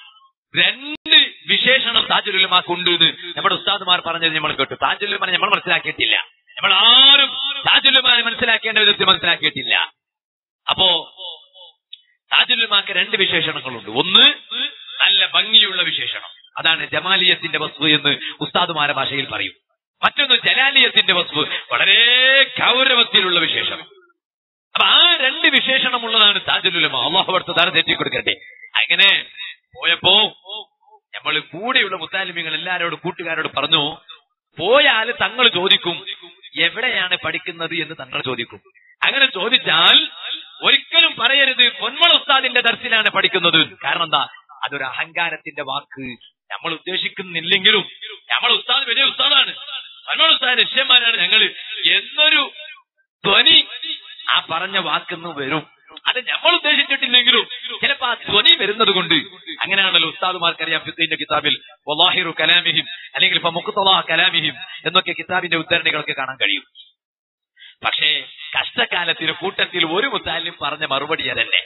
രണ്ട് വിശേഷണം താജുലുലമാക്കുണ്ട് എന്ന് നമ്മുടെ ഉസ്താദുമാർ പറഞ്ഞത് നമ്മൾ കേട്ടു താജുലുമാനെ നമ്മൾ മനസ്സിലാക്കിയിട്ടില്ല നമ്മൾ ആരും താജുലുമാനെ മനസ്സിലാക്കേണ്ട വിധത്തിൽ മനസ്സിലാക്കിയിട്ടില്ല അപ്പോ താജുലുമാക്ക് രണ്ട് വിശേഷണങ്ങളുണ്ട് ഒന്ന് നല്ല ഭംഗിയുള്ള വിശേഷണം അതാണ് ജമാലിയത്തിന്റെ വസ്തു എന്ന് ഉസ്താദുമാരെ ഭാഷയിൽ പറയും മറ്റൊന്ന് ജലാലിയത്തിന്റെ വസ്തു വളരെ ഗൗരവത്തിലുള്ള വിശേഷണം അപ്പൊ ആ രണ്ട് വിശേഷണമുള്ളതാണ് താജുലുലമ അള്ളാഹു അടുത്ത് ധാര തെറ്റി കൊടുക്കട്ടെ അങ്ങനെ പോയപ്പോ നമ്മൾ കൂടെയുള്ള മുത്താലിമികൾ എല്ലാരോടും കൂട്ടുകാരോട് പറഞ്ഞു പോയാൽ തങ്ങൾ ചോദിക്കും എവിടെയാണ് പഠിക്കുന്നത് എന്ന് തങ്ങൾ ചോദിക്കും അങ്ങനെ ചോദിച്ചാൽ ഒരിക്കലും പറയരുത് പൊന്മള ഉസ്താദിന്റെ ദർശിലാണ് പഠിക്കുന്നത് കാരണം എന്താ അതൊരു അഹങ്കാരത്തിന്റെ വാക്ക് നമ്മൾ ഉദ്ദേശിക്കുന്നില്ലെങ്കിലും നമ്മൾ ഉസ്താദ് വലിയ ഉസ്താദാണ് പൊന്മള ഉസ്താദ് ലക്ഷ്യന്മാരാണ് ഞങ്ങൾ എന്നൊരു ധ്വനി ആ പറഞ്ഞ വാക്കെന്ന് വരും അത് നമ്മൾ ഉദ്ദേശിച്ചിട്ടില്ലെങ്കിലും ചിലപ്പോ ആ ധ്വനി വരുന്നത് കൊണ്ട് അങ്ങനെയാണല്ലോ ഉസ്താദുമാർക്കറിയാം ഫിത്തിന്റെ കിതാബിൽ വലാഹിറു കലാമിഹിം അല്ലെങ്കിൽ ഇപ്പൊ മുഖത്തലാ കലാമിഹിം എന്നൊക്കെ കിതാബിന്റെ ഉദ്ധരണികളൊക്കെ കാണാൻ കഴിയും പക്ഷേ കഷ്ടകാലത്തിന് കൂട്ടത്തിൽ ഒരു മുത്താലിം പറഞ്ഞ മറുപടി അതല്ലേ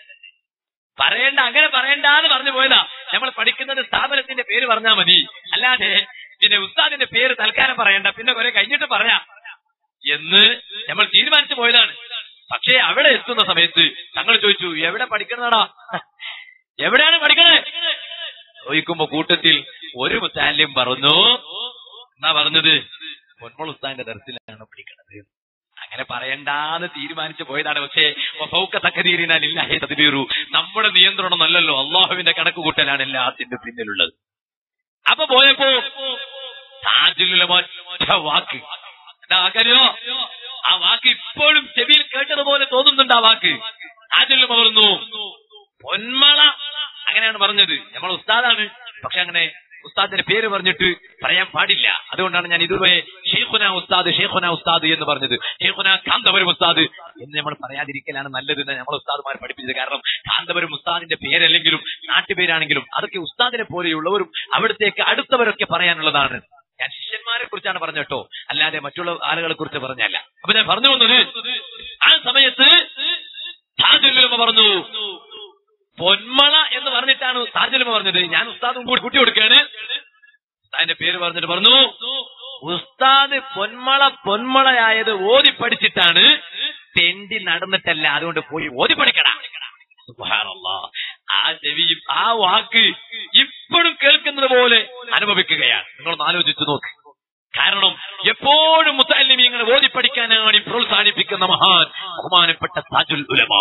പറയണ്ട അങ്ങനെ പറയണ്ടെന്ന് പറഞ്ഞു പോയതാ നമ്മൾ പഠിക്കുന്നത് സ്ഥാപനത്തിന്റെ പേര് പറഞ്ഞാൽ മതി അല്ലാതെ പിന്നെ ഉസ്താദിന്റെ പേര് തൽക്കാലം പറയണ്ട പിന്നെ കുറെ കഴിഞ്ഞിട്ട് പറയാം എന്ന് നമ്മൾ തീരുമാനിച്ചു പോയതാണ് പക്ഷേ അവിടെ എത്തുന്ന സമയത്ത് തങ്ങൾ ചോദിച്ചു എവിടെ പഠിക്കുന്നതാടാ എവിടെയാണ് പഠിക്കണേ ചോദിക്കുമ്പോ കൂട്ടത്തിൽ ഒരു മുത്താലിം പറഞ്ഞു എന്നാ പറഞ്ഞത് പൊന്മൾ ഉസ്താദിന്റെ ദർശിലാണ് പഠിക്കണത് അങ്ങനെ പറയണ്ടാന്ന് തീരുമാനിച്ചു പോയതാണ് പക്ഷേ ഫൗക്ക തക്കതീരിനാലില്ലാഹി തദ്ബീറു നമ്മുടെ നിയന്ത്രണം അല്ലല്ലോ അള്ളാഹുവിന്റെ കണക്ക് കൂട്ടലാണ് എല്ലാത്തിന്റെ പിന്നിലുള്ളത് അപ്പൊ പോയപ്പോ താജുലുള്ള ഒറ്റ വാക്ക് എന്താ വാക്കറിയോ ആ വാക്ക് ഇപ്പോഴും ചെവിയിൽ കേട്ടതുപോലെ തോന്നുന്നുണ്ട് ആ വാക്ക് താജുല്ലുമ പറഞ്ഞു പൊന്മള അങ്ങനെയാണ് പറഞ്ഞത് നമ്മൾ ഉസ്താദാണ് പക്ഷെ അങ്ങനെ ഉസ്താദിന്റെ പേര് പറഞ്ഞിട്ട് പറയാൻ പാടില്ല അതുകൊണ്ടാണ് ഞാൻ ഇതുവരെ ഷെയ്ഖുന ഉസ്താദ് ഷെയ്ഖുന ഉസ്താദ് എന്ന് പറഞ്ഞത് ഷെയ്ഖുന കാന്തപുരം ഉസ്താദ് എന്ന് നമ്മൾ പറയാതിരിക്കലാണ് നല്ലത് എന്ന് നമ്മൾ ഉസ്താദുമാർ പഠിപ്പിച്ചത് കാരണം കാന്തപുരം ഉസ്താദിന്റെ പേരല്ലെങ്കിലും നാട്ടുപേരാണെങ്കിലും അതൊക്കെ ഉസ്താദിനെ പോലെയുള്ളവരും അവിടത്തേക്ക് അടുത്തവരൊക്കെ പറയാനുള്ളതാണ് ഞാൻ ശിഷ്യന്മാരെ കുറിച്ചാണ് പറഞ്ഞ കേട്ടോ അല്ലാതെ മറ്റുള്ള ആളുകളെ കുറിച്ച് പറഞ്ഞല്ല അപ്പൊ ഞാൻ പറഞ്ഞു വന്നത് ആ സമയത്ത് താജുല്ലുമ പറഞ്ഞു പൊന്മള എന്ന് പറഞ്ഞിട്ടാണ് താജുലുമ പറഞ്ഞത് ഞാൻ ഉസ്താദും കൂടി കൂട്ടി കൊടുക്കുകയാണ് ഉസ്താദിന്റെ പേര് പറഞ്ഞിട്ട് പറഞ്ഞു ഉസ്താദ് പൊന്മള പൊന്മളയായത് ഓതി പഠിച്ചിട്ടാണ് തെണ്ടി നടന്നിട്ടല്ല അതുകൊണ്ട് പോയി ഓതി പഠിക്കണ സുബ്ഹാനല്ലാഹ്. ആ ചെവി ആ വാക്ക് ഇപ്പോഴും കേൾക്കുന്നത് പോലെ അനുഭവിക്കുകയാണ് നിങ്ങളൊന്ന് ആലോചിച്ചു നോക്ക് കാരണം എപ്പോഴും മുത്തല്ലിമീങ്ങളെ ഓതി പഠിക്കാനാണ് പ്രോത്സാഹിപ്പിക്കുന്ന മഹാൻ ബഹുമാനപ്പെട്ട താജുൽ ഉലമാ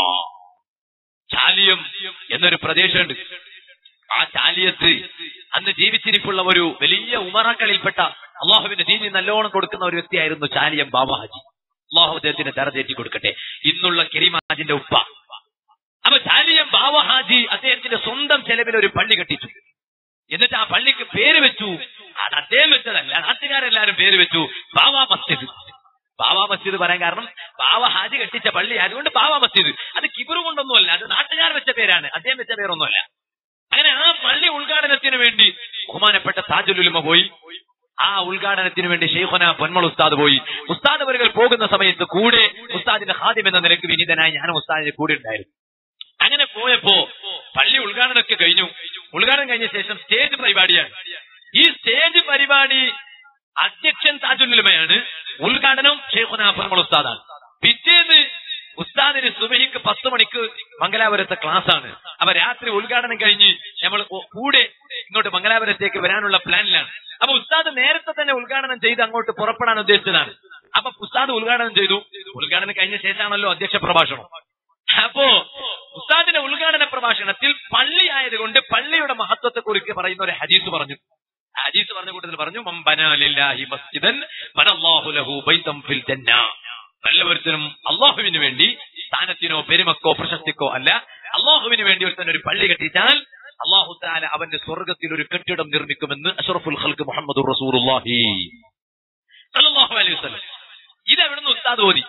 ചാലിയം എന്നൊരു പ്രദേശമുണ്ട് ആ ചാലിയത്ത് അന്ന് ജീവിച്ചിരിപ്പുള്ള ഒരു വലിയ ഉമറാക്കളിൽപ്പെട്ട അള്ളാഹുവിന്റെ ദീനി നല്ലോണം കൊടുക്കുന്ന ഒരു വ്യക്തിയായിരുന്നു ചാലിയം ബാബാഹാജി അള്ളാഹു അദ്ദേഹത്തിന് തരതേറ്റി കൊടുക്കട്ടെ ഇന്നുള്ള കെരിമാജിന്റെ ഉപ്പ അപ്പൊ ചാലിയം ബാബഹാജി അദ്ദേഹത്തിന്റെ സ്വന്തം ചെലവിൽ ഒരു പള്ളി കെട്ടിച്ചു എന്നിട്ട് ആ പള്ളിക്ക് പേര് വെച്ചു അത് അദ്ദേഹം വെച്ചതല്ല നാട്ടുകാരെല്ലാരും പേര് വെച്ചു ബാബ മസ്ജിദ് ബാവ മസ്ജിദ് പറയാൻ കാരണം ബാവ ഹാജി കെട്ടിച്ച പള്ളി അതുകൊണ്ട് ബാവ മസ്ജിദ് അത് കിബിറു കൊണ്ടൊന്നുമല്ല അത് നാട്ടുകാർ വെച്ച പേരാണ് അദ്ദേഹം വെച്ച പേരൊന്നുമല്ല അങ്ങനെ ആ പള്ളി ഉദ്ഘാടനത്തിന് വേണ്ടി ബഹുമാനപ്പെട്ട താജുലുലുമ പോയി ആ ഉദ്ഘാടനത്തിന് വേണ്ടി ഷെയ്ഖുന പൊന്മൾ ഉസ്താദ് പോയി ഉസ്താദ് അവരുകൾ പോകുന്ന സമയത്ത് കൂടെ ഉസ്താദിന്റെ ഹാദ്യം എന്ന നിലക്ക് വിനീതനായി ഞാനും ഉസ്താദിന്റെ കൂടെ ഉണ്ടായിരുന്നു അങ്ങനെ പോയപ്പോ പള്ളി ഉദ്ഘാടനമൊക്കെ കഴിഞ്ഞു ഉദ്ഘാടനം കഴിഞ്ഞ ശേഷം സ്റ്റേജ് പരിപാടിയാണ് ഈ സ്റ്റേജ് പരിപാടി അധ്യക്ഷൻ താജുലുമയാണ് ഉദ്ഘാടനം ഷെയ്ഖുന പൊന്മൾ ഉസ്താദാണ് പിറ്റേന്ന് ഉസ്താദിന് സുബഹിക്ക് പത്ത് മണിക്ക് മംഗലാപുരത്തെ ക്ലാസ് ആണ് അപ്പൊ രാത്രി ഉദ്ഘാടനം കഴിഞ്ഞ് നമ്മൾ കൂടെ ഇങ്ങോട്ട് മംഗലാപുരത്തേക്ക് വരാനുള്ള പ്ലാനിലാണ് അപ്പൊ ഉസ്താദ് നേരത്തെ തന്നെ ഉദ്ഘാടനം ചെയ്ത് അങ്ങോട്ട് പുറപ്പെടാൻ ഉദ്ദേശിച്ചതാണ് അപ്പൊ ഉസ്താദ് ഉദ്ഘാടനം ചെയ്തു ഉദ്ഘാടനം കഴിഞ്ഞ ശേഷമാണല്ലോ അധ്യക്ഷ പ്രഭാഷണം അപ്പോ ഉസ്താദിന്റെ ഉദ്ഘാടന പ്രഭാഷണത്തിൽ പള്ളി ആയതുകൊണ്ട് പള്ളിയുടെ മഹത്വത്തെ കുറിച്ച് പറയുന്ന ഒരു ഹദീസ് പറഞ്ഞു ഹദീസ് പറഞ്ഞ കൂട്ടത്തിൽ പറഞ്ഞു മമ്പനാലില്ലാഹി മസ്ജിദൻ ബനല്ലാഹു ലഹു ബൈതം ഫിൽ ജന്ന വല്ലവരുത്തനും അള്ളാഹുവിന് വേണ്ടി സ്ഥാനത്തിനോ പെരുമക്കോ പ്രശസ്തിക്കോ അല്ല അള്ളാഹുവിന് വേണ്ടി ഒരുത്തൻ ഒരു പള്ളി കെട്ടിച്ചാൽ അള്ളാഹു താല അവന്റെ സ്വർഗത്തിൽ ഒരു കെട്ടിടം നിർമ്മിക്കുമെന്ന് അഷറഫുൽ ഖൽക്ക് മുഹമ്മദ് റസൂലുള്ളാഹി സല്ലല്ലാഹു അലൈഹി വസല്ലം ഇത് എവിടുന്ന് ഉസ്താദ് ഓതി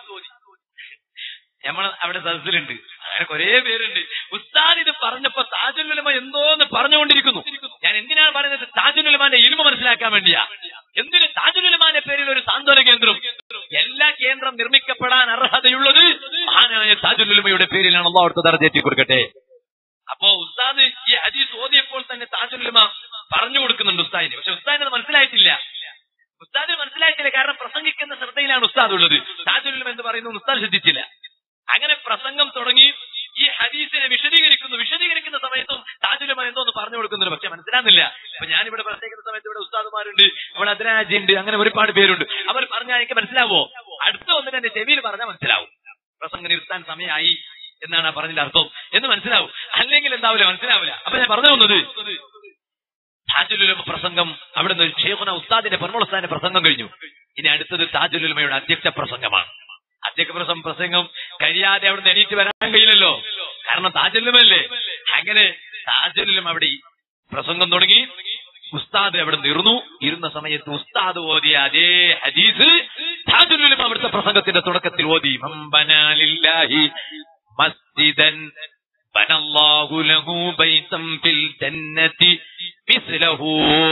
നമ്മൾ അവിടെ സദസ്സിലുണ്ട് അങ്ങനെ കുറെ പേരുണ്ട് ഉസ്താദ് ഇത് പറഞ്ഞപ്പോ താജുലുലമ എന്തോന്ന് പറഞ്ഞുകൊണ്ടിരിക്കുന്നു ഞാൻ എന്തിനാണ് പറയുന്നത് താജുലുലമാന്റെ ഇരുമ മനസ്സിലാക്കാൻ വേണ്ടിയാ എന്തിന് താജുലുലമാന്റെ പേരിൽ ഒരു സാന്ത്വന കേന്ദ്രം എല്ലാ കേന്ദ്രം നിർമ്മിക്കപ്പെടാൻ അർഹതയുള്ളത് മഹാനായ താജുലുലമയുടെ പേരിലാണ് അള്ളാഹു ദർജേറ്റി കൊടുക്കട്ടെ അപ്പോ ഉസ്താദ് ഈ ഹദീസ് ഓതിയപ്പോൾ തന്നെ താജുലുലമ പറഞ്ഞു കൊടുക്കുന്നുണ്ട് ഉസ്താദിന് പക്ഷെ ഉസ്താദിന് അത് മനസ്സിലായിട്ടില്ല ഉസ്താദിന് മനസ്സിലായിട്ടില്ല കാരണം പ്രസംഗിക്കുന്ന ശ്രദ്ധയിലാണ് ഉസ്താദ് ഉള്ളത് താജുലുലമ എന്ന് പറയുന്നത് ഉസ്താദ് ശ്രദ്ധിച്ചില്ല അങ്ങനെ പ്രസംഗം തുടങ്ങി ഈ ഹദീസിനെ വിശദീകരിക്കുന്നു വിശദീകരിക്കുന്ന സമയത്തും താജുലമ എന്തോന്ന് പറഞ്ഞു കൊടുക്കുന്നുണ്ട് പക്ഷെ മനസ്സിലാകുന്നില്ല അപ്പൊ ഞാനിവിടെ പ്രസംഗിക്കുന്ന സമയത്ത് ഇവിടെ ഉസ്താദുമാരുണ്ട് ഇവിടെ അതിരാജി ഉണ്ട് അങ്ങനെ ഒരുപാട് പേരുണ്ട് അവർ പറഞ്ഞാൽ എനിക്ക് മനസ്സിലാവോ അടുത്ത ഒന്നിന് എന്റെ ചെവിയിൽ പറഞ്ഞാൽ മനസ്സിലാവും പ്രസംഗം നിർത്താൻ സമയമായി എന്നാണ് ആ പറഞ്ഞതിന്റെ അർത്ഥം എന്ന് മനസ്സിലാവും അല്ലെങ്കിൽ എന്താവില്ല മനസ്സിലാവില്ല അപ്പൊ ഞാൻ പറഞ്ഞു വന്നത് താജുലുലമ പ്രസംഗം അവിടെ നിന്ന് ഷേഖുന ഉസ്താദിന്റെ പൊന്മൾ ഉസ്താദിന്റെ പ്രസംഗം കഴിഞ്ഞു ഇനി അടുത്തത് താജുലുലമയുടെ അധ്യക്ഷ പ്രസംഗമാണ് അധ്യക്ഷ പ്രസം പ്രസംഗം കഴിയാതെ അവിടെ നിന്ന് എണീറ്റ് വരാൻ കഴിയില്ലല്ലോ കാരണം താജുലുമല്ലേ അങ്ങനെ താജുലും അവിടെ ഈ പ്രസംഗം തുടങ്ങി ഉസ്താദ് അവിടെ നിന്നു ഇരുന്ന സമയത്ത് ഉസ്താദ് ഓതിയ അതേ ഹദീസ് താജുലും അവിടുത്തെ പ്രസംഗത്തിന്റെ തുടക്കത്തിൽ ഓതി മമ്പനാലില്ലാഹി മസ്ജിദൻ ബനല്ലാഹു ലഹു ബൈതം ഫിൽ ജന്നതി മിസ്ലഹു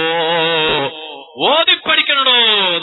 ഓതി പഠിക്കണോ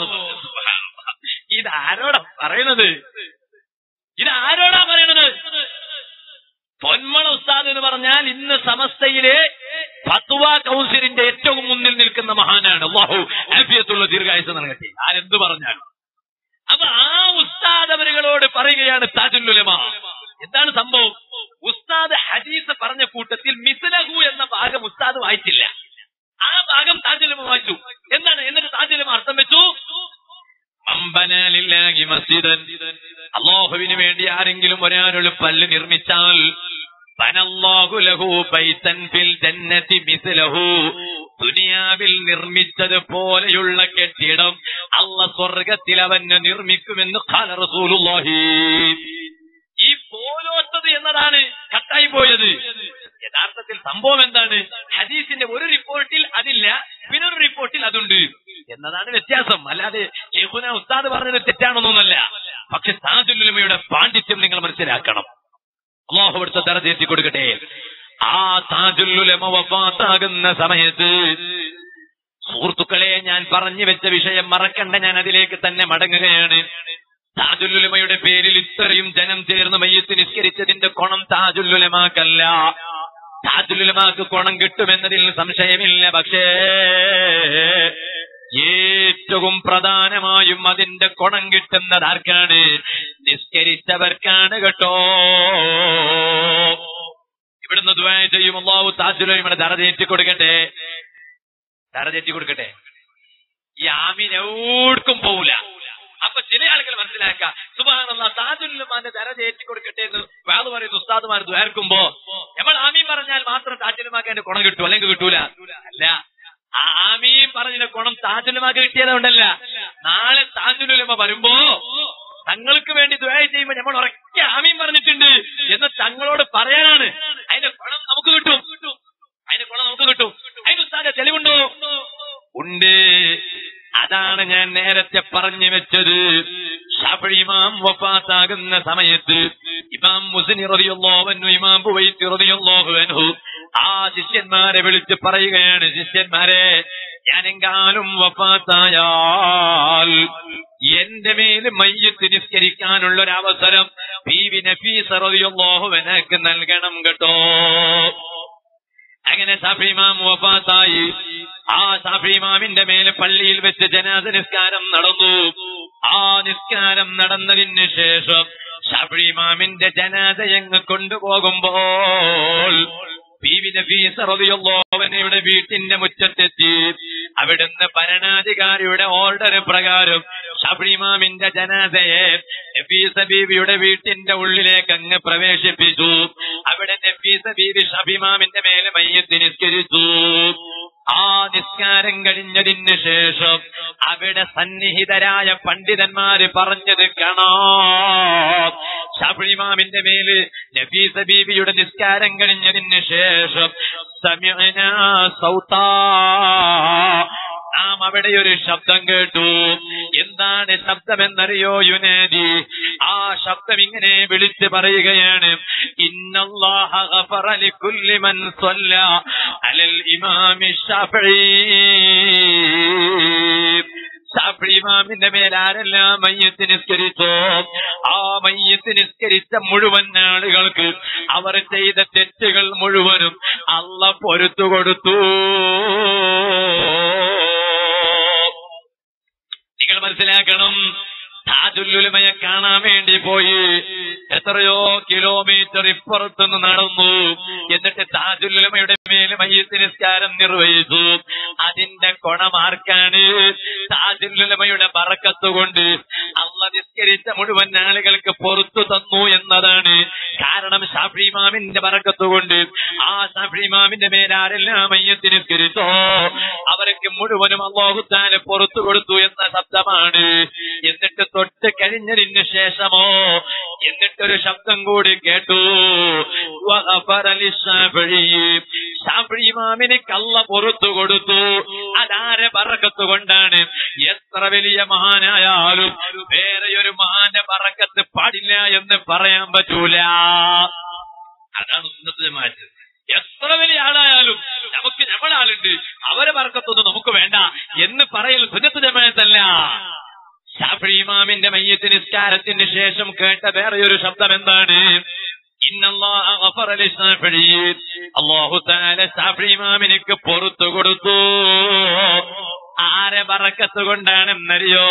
ഇത് ആരോടാ പറയണത് ഇത് ആരോടാ പറയണത് പൊന്മള ഉസ്താദ് എന്ന് പറഞ്ഞാൽ ഇന്ന് സമസ്തയിലെ ഫത്വ കൗൺസിലിന്റെ ഏറ്റവും മുന്നിൽ നിൽക്കുന്ന മഹാനാണ് അള്ളാഹു ആഫിയത്തുള്ള ദീർഘായുസ് നൽകട്ടെ ആരെന്ത് പറഞ്ഞാലും അപ്പൊ ആ ഉസ്താദ് അവരുകളോട് പറയുകയാണ് താജുല്ലുലമ എന്താണ് സംഭവം ഉസ്താദ് ഹദീസ് പറഞ്ഞ കൂട്ടത്തിൽ മിസ്ലഹു എന്ന ഭാഗം ഉസ്താദ് വായിച്ചില്ല ആ ഭാഗം താജുലമ വായിച്ചു എന്താണ് എന്നിട്ട് താജുലമ അർത്ഥം വെച്ചു അമ്പനാലില്ലാഹി മസ്ജിദൻ അള്ളാഹുവിന് വേണ്ടി ആരെങ്കിലും ഒരാളൊരു പല്ല് നിർമ്മിച്ചാൽ ബനല്ലാഹു ലഹു ബൈതൻ ഫിൽ ജന്നതി മിസ്ലഹു ദുനിയാവിൽ നിർമ്മിച്ചത് പോലെയുള്ള കെട്ടിടം അല്ല സ്വർഗത്തിൽ അവന് നിർമ്മിക്കുമെന്ന് ഖാല റസൂലുള്ളാഹി ഈ പോലോത്തത് എന്നതാണ് കട്ടായി പോയത് യഥാർത്ഥത്തിൽ സംഭവം എന്താണ് ഹദീസിന്റെ ഒരു റിപ്പോർട്ടിൽ അതില്ല പിന്നൊരു റിപ്പോർട്ടിൽ അതുണ്ട് എന്നതാണ് വ്യത്യാസം അല്ലാതെ ഷെയ്ഖുന ഉസ്താദ് പറഞ്ഞത് തെറ്റാണെന്നൊന്നല്ല പക്ഷെ താജുലുലമയുടെ പാണ്ഡിത്യം നിങ്ങൾ മനസ്സിലാക്കണം അള്ളാഹു അവിടുത്തെ ദറജേറ്റി കൊടുക്കട്ടെ ആ താജുല്ലുലമ വഫാത്താകുന്ന സമയത്ത് സുഹൃത്തുക്കളെ ഞാൻ പറഞ്ഞു വെച്ച വിഷയം മറക്കണ്ട ഞാൻ അതിലേക്ക് തന്നെ മടങ്ങുകയാണ് താജുല്ലുലമയുടെ പേരിൽ ഇത്രയും ജനം ചേർന്ന് മയ്യത്ത് നിസ്കരിച്ചതിന്റെ ഗുണം താജുല്ലുലമാക്കല്ല താജുല്ലുലമാക്ക് ഗുണം കിട്ടുമെന്നതിൽ സംശയമില്ല പക്ഷേ ഏറ്റവും പ്രധാനമായും അതിന്റെ ഗുണം കിട്ടുന്നത് ആർക്കാണ് നിസ്കരിച്ചവർക്കാണ് കേട്ടോ ഇവിടുന്ന് ദ്വായ ചെയ്യും അള്ളാഹു താജുലമയുടെ ദറതേറ്റി കൊടുക്കട്ടെ ദറതേറ്റി കൊടുക്കട്ടെ ഈ ആമീൻ എവിടേക്കും പോവില്ല അപ്പൊ ചില ആളുകൾ മനസ്സിലാക്കുക സുബാനുള്ള താജുലുമാന്റെ ദരജ ഏറ്റി കൊടുക്കട്ടെ എന്ന് വേറെ പറയുന്ന ഉസ്താദുമാർ ദ്വാർക്കുമ്പോ നമ്മൾ ആമീൻ പറഞ്ഞാൽ മാത്രം താജുലുമാക്ക് അതിന്റെ ഗുണം കിട്ടും അല്ലെങ്കിൽ കിട്ടൂല അല്ല ആ ആമീൻ പറഞ്ഞതിന്റെ ഗുണം താജുലുമാക്ക് കിട്ടിയതുകൊണ്ടല്ല നാളെ താജുലുലമ വരുമ്പോ തങ്ങൾക്ക് വേണ്ടി ദ്വായ ചെയ്യുമ്പോ നമ്മൾ ഉറക്കെ ആമീൻ പറഞ്ഞിട്ടുണ്ട് എന്ന് തങ്ങളോട് പറയാനാണ് അതിന്റെ ഗുണം നമുക്ക് കിട്ടും അതിന്റെ ഗുണം നമുക്ക് കിട്ടും അതിന് ഉസ്താദ തെളിവുണ്ടോ ഉണ്ട് അതാണ് ഞാൻ നേരത്തെ പറഞ്ഞു വെച്ചത് ഷാഫി ഇമാം വഫാത്താകുന്ന സമയത്ത് ഇമാം മുസ്നി റളിയല്ലാഹു അൻഹു ഇമാം ബുവൈത്ത് റളിയല്ലാഹു അൻഹു ആ ശിഷ്യന്മാരെ വിളിച്ച് പറയുകയാണ് ശിഷ്യന്മാരെ ഞാനെങ്കാലും വഫാത്തായാൽ എന്റെ മേല് മയ്യത്ത് നിസ്കരിക്കാനുള്ള ഒരു അവസരം പി വി നഫീസ റളിയല്ലാഹു അൻഹക്ക് നൽകണം കേട്ടോ അങ്ങനെ സാഫിമാം വഫാത്തായി ആ സാഫിമാമിന്റെ മേലെ പള്ളിയിൽ വെച്ച് ജനാസ നിസ്കാരം നടന്നു ആ നിസ്കാരം നടന്നതിന് ശേഷം ഷാഫിമാമിന്റെ ജനാസയങ്ങ് കൊണ്ടുപോകുമ്പോൾ അവനയുടെ വീട്ടിന്റെ മുറ്റത്തെത്തി അവിടുന്ന് ഭരണാധികാരിയുടെ ഓർഡർ പ്രകാരം ഷബിമാമിന്റെ ജനാസയെ നഫീസ ബീവിയുടെ വീട്ടിന്റെ ഉള്ളിലേക്ക് അങ്ങ് പ്രവേശിപ്പിച്ചു അവിടെ നഫീസ ബീവി ഷബിമാമിന്റെ മേലെ മയ്യത്ത് നിസ്കരിച്ചു ആ നിസ്കാരം കഴിഞ്ഞതിന് ശേഷം അവിടെ സന്നിഹിതരായ പണ്ഡിതന്മാര് പറഞ്ഞത് കാണാം ഷബിമാമിന്റെ മേല് നഫീസ ബീവിയുടെ നിസ്കാരം കഴിഞ്ഞതിന് ശേഷം സമയന സൗത്താ നാം അവിടെ ഒരു ശബ്ദം കേട്ടു എന്താണ് ശബ്ദമെന്നറിയോ യുനേദി ആ ശബ്ദം ഇങ്ങനെ വിളിച്ച് പറയുകയാണ് ഇന്നല്ലാഹ ഗഫറ ലികുല്ലി മൻ സ്വല്ല അലൽ ഇമാമി ഷാഫിഈ ഷാഫി ഇമാമിന്റെ മേൽ ആരെല്ലാം മയ്യത്ത് നിസ്കരിച്ചോ ആ മയ്യത്ത് നിസ്കരിച്ച മുഴുവൻ ആളുകൾക്ക് അവർ ചെയ്ത തെറ്റുകൾ മുഴുവനും അല്ല പൊരുത്തു കൊടുത്തു നിങ്ങൾ മനസ്സിലാക്കണം താജുല്ലുലമയെ കാണാൻ വേണ്ടി പോയി എത്രയോ കിലോമീറ്റർ ഇപ്പുറത്തുനിന്ന് നടന്നു എന്നിട്ട് താജുല്ലുലമയുടെ മേല് മയ്യത്ത് നിസ്കാരം നിർവഹിച്ചു അതിന്റെ ഗുണമാർക്കാണ് താജുല്ലുലമയുടെ പറക്കത്ത് കൊണ്ട് അള്ള നിസ്കരിച്ച മുഴുവൻ ആളുകൾക്ക് പൊറത്തു തന്നു എന്നതാണ് കാരണം ഷാഫിമാമിന്റെ പറക്കത്ത് കൊണ്ട് ആ ഷാഫിമാമിന്റെ മേലാരെല്ലാം മയ്യത്ത് നിസ്കരിച്ചോ അവർക്ക് മുഴുവനും അള്ളാഹുത്താന് പുറത്തു കൊടുത്തു എന്ന ശബ്ദമാണ് എന്നിട്ട് തൊട്ട് കഴിഞ്ഞതിന് ശേഷമോ എന്നിട്ടൊരു ശബ്ദം കൂടി കേട്ടു ഷാഫിമാമിന് കള്ള പുറത്തു കൊടുത്തു അതാരെ പറക്കത്ത് കൊണ്ടാണ് എത്ര വലിയ മഹാനായാലും വേറെ ഒരു മഹാന്റെ പറക്കത്ത് പാടില്ല എന്ന് പറയാൻ പറ്റൂല അതാണ് സുന്നത്ത് മാറ്റം എത്ര വലിയ ആളായാലും നമുക്ക് നമ്മളാളുണ്ട് അവരെ പറക്കത്തൊന്നും നമുക്ക് വേണ്ട എന്ന് പറയൽ സുന്നത്ത് ജമാഅത്തല്ല ഷാഫി ഇമാമിന്റെ മയ്യത്ത് നിസ്കാരത്തിന് ശേഷം കേട്ട വേറെ ഒരു ശബ്ദം എന്താണ് അള്ളാഹു താല ഷാഫി ഇമാമിനിക്ക് പുറത്തു കൊടുത്തു ആരെ പറക്കത്ത് കൊണ്ടാണെന്നറിയോ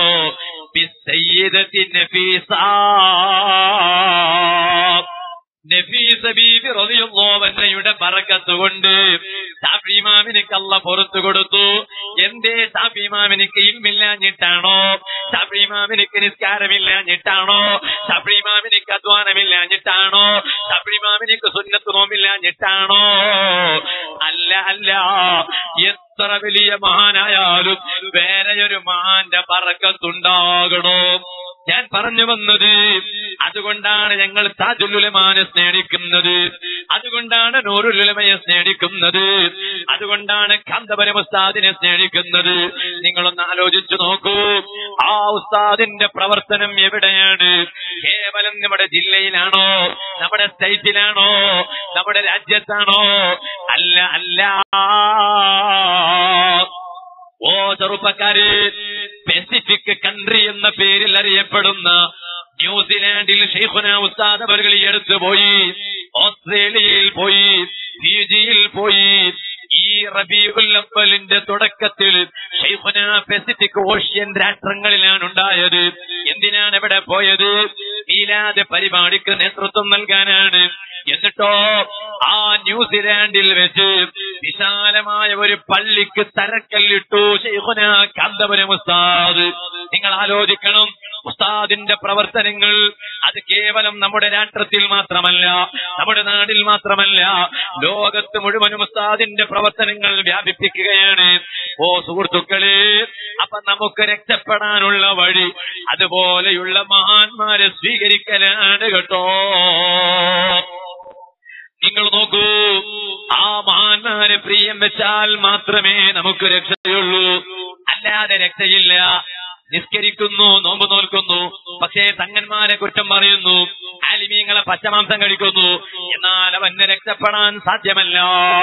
നഫീസ ബീബി റളിയല്ലാഹുവിന്റെ ബറക്കത്ത് കൊണ്ട് ഷാഫിമാമിനിക്ക് അല്ല പുറത്തു കൊടുത്തു എന്തേ ഷാഫിമാമിനിക്ക് ഇൽമില്ലാഞ്ഞിട്ടാണോ ഷാഫിമാമിനിക്ക് നിസ്കാരമില്ലാഞ്ഞിട്ടാണോ ഷാഫിമാമിനിക്ക് അധ്വാനമില്ലാഞ്ഞിട്ടാണോ ഷാഫിമാമിനിക്ക് സുന്നത്ത് നോമില്ലാഞ്ഞിട്ടാണോ അല്ല അല്ല എത്ര വലിയ മഹാനായാലും വേറെയൊരു മഹാന്റെ പറക്കത്തുണ്ടാകണോ ഞാൻ പറഞ്ഞു വന്നത് അതുകൊണ്ടാണ് ഞങ്ങൾ താജുലുലമാനെ സ്നേഹിക്കുന്നത് അതുകൊണ്ടാണ് നൂറുലുലമയെ സ്നേഹിക്കുന്നത് അതുകൊണ്ടാണ് കാന്തപുരം ഉസ്താദിനെ സ്നേഹിക്കുന്നത് നിങ്ങളൊന്ന് ആലോചിച്ചു നോക്കൂ ആ ഉസ്താദിന്റെ പ്രവർത്തനം എവിടെയാണ് കേവലം നമ്മുടെ ജില്ലയിലാണോ നമ്മുടെ സ്റ്റേറ്റിലാണോ നമ്മുടെ രാജ്യത്താണോ അല്ല അല്ല ഓ ചെറുപ്പക്കാര് പെസിഫിക് കൺട്രി എന്ന പേരിൽ അറിയപ്പെടുന്ന ന്യൂസിലാൻഡിൽ ഷെയ്ഖുന ഉസ്താദ് അവർ എടുത്തു പോയി ഓസ്ട്രേലിയയിൽ പോയി ഫിജിയിൽ പോയി ഈ റബീഉൽ അവലിന്റെ തുടക്കത്തിൽ ഷെയ്ഖുന പസഫിക് ഓഷ്യൻ രാഷ്ട്രങ്ങളിലാണ് ഉണ്ടായത് എന്തിനാണ് ഇവിടെ പോയത് മീലാദ് പരിപാടിക്ക് നേതൃത്വം നൽകാനാണ് എന്നിട്ടോ ആ ന്യൂസിലാൻഡിൽ വെച്ച് വിശാലമായ ഒരു പള്ളിക്ക് തരക്കല്ലിട്ടു ഷെയ്ഖുന കാന്തപുരം ഉസ്താദ് നിങ്ങൾ ആലോചിക്കണം ഉസ്താദിന്റെ പ്രവർത്തനങ്ങൾ അത് കേവലം നമ്മുടെ രാഷ്ട്രത്തിൽ മാത്രമല്ല നമ്മുടെ നാടിൽ മാത്രമല്ല ലോകത്ത് മുഴുവനും ഉസ്താദിന്റെ പ്രവർത്തനങ്ങൾ വ്യാപിപ്പിക്കുകയാണ് ഓ സുഹൃത്തുക്കളെ അപ്പൊ നമുക്ക് രക്ഷപ്പെടാനുള്ള വഴി അതുപോലെയുള്ള മഹാന്മാരെ സ്വീകരിക്കലാണ് കേട്ടോ നിങ്ങൾ നോക്കൂ ആ മഹാന്മാരെ പ്രിയം വെച്ചാൽ മാത്രമേ നമുക്ക് രക്ഷയുള്ളൂ അല്ലാതെ രക്ഷയില്ല നിസ്കരിക്കുന്നു നോമ്പ് നോൽക്കുന്നു പക്ഷേ തങ്ങന്മാരെ കുറ്റം പറയുന്നു ആലിമീങ്ങളെ പച്ചമാംസം കഴിക്കുന്നു എന്നാൽ അവന് രക്ഷപ്പെടാൻ സാധ്യമല്ല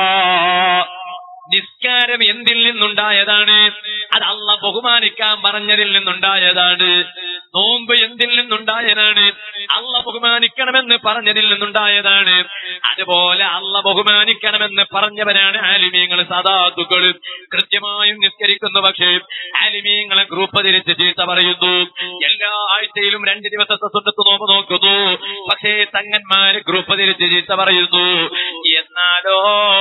നിസ്കാരം എന്തിൽ നിന്നുണ്ടായതാണ് അത് അള്ള ബഹുമാനിക്കാൻ പറഞ്ഞതിൽ നിന്നുണ്ടായതാണ് നോമ്പ് എന്തിൽ നിന്നുണ്ടായതാണ് അള്ള ബഹുമാനിക്കണമെന്ന് പറഞ്ഞതിൽ നിന്നുണ്ടായതാണ് അതുപോലെ അള്ള ബഹുമാനിക്കണമെന്ന് പറഞ്ഞവരാണ് ആലിമീങ്ങൾ സദാത്തുക്കൾ കൃത്യമായും നിസ്കരിക്കുന്നു പക്ഷേ ആലിമീങ്ങളെ ഗ്രൂപ്പ് തിരിച്ച് ചീത്ത പറയുന്നു എല്ലാ ആഴ്ചയിലും രണ്ട് ദിവസത്തെ സുന്നത്ത് നോമ്പ് നോക്കുന്നു പക്ഷേ തങ്ങന്മാര് ഗ്രൂപ്പ് തിരിച്ച് ചീത്ത പറയുന്നു എന്നാലോ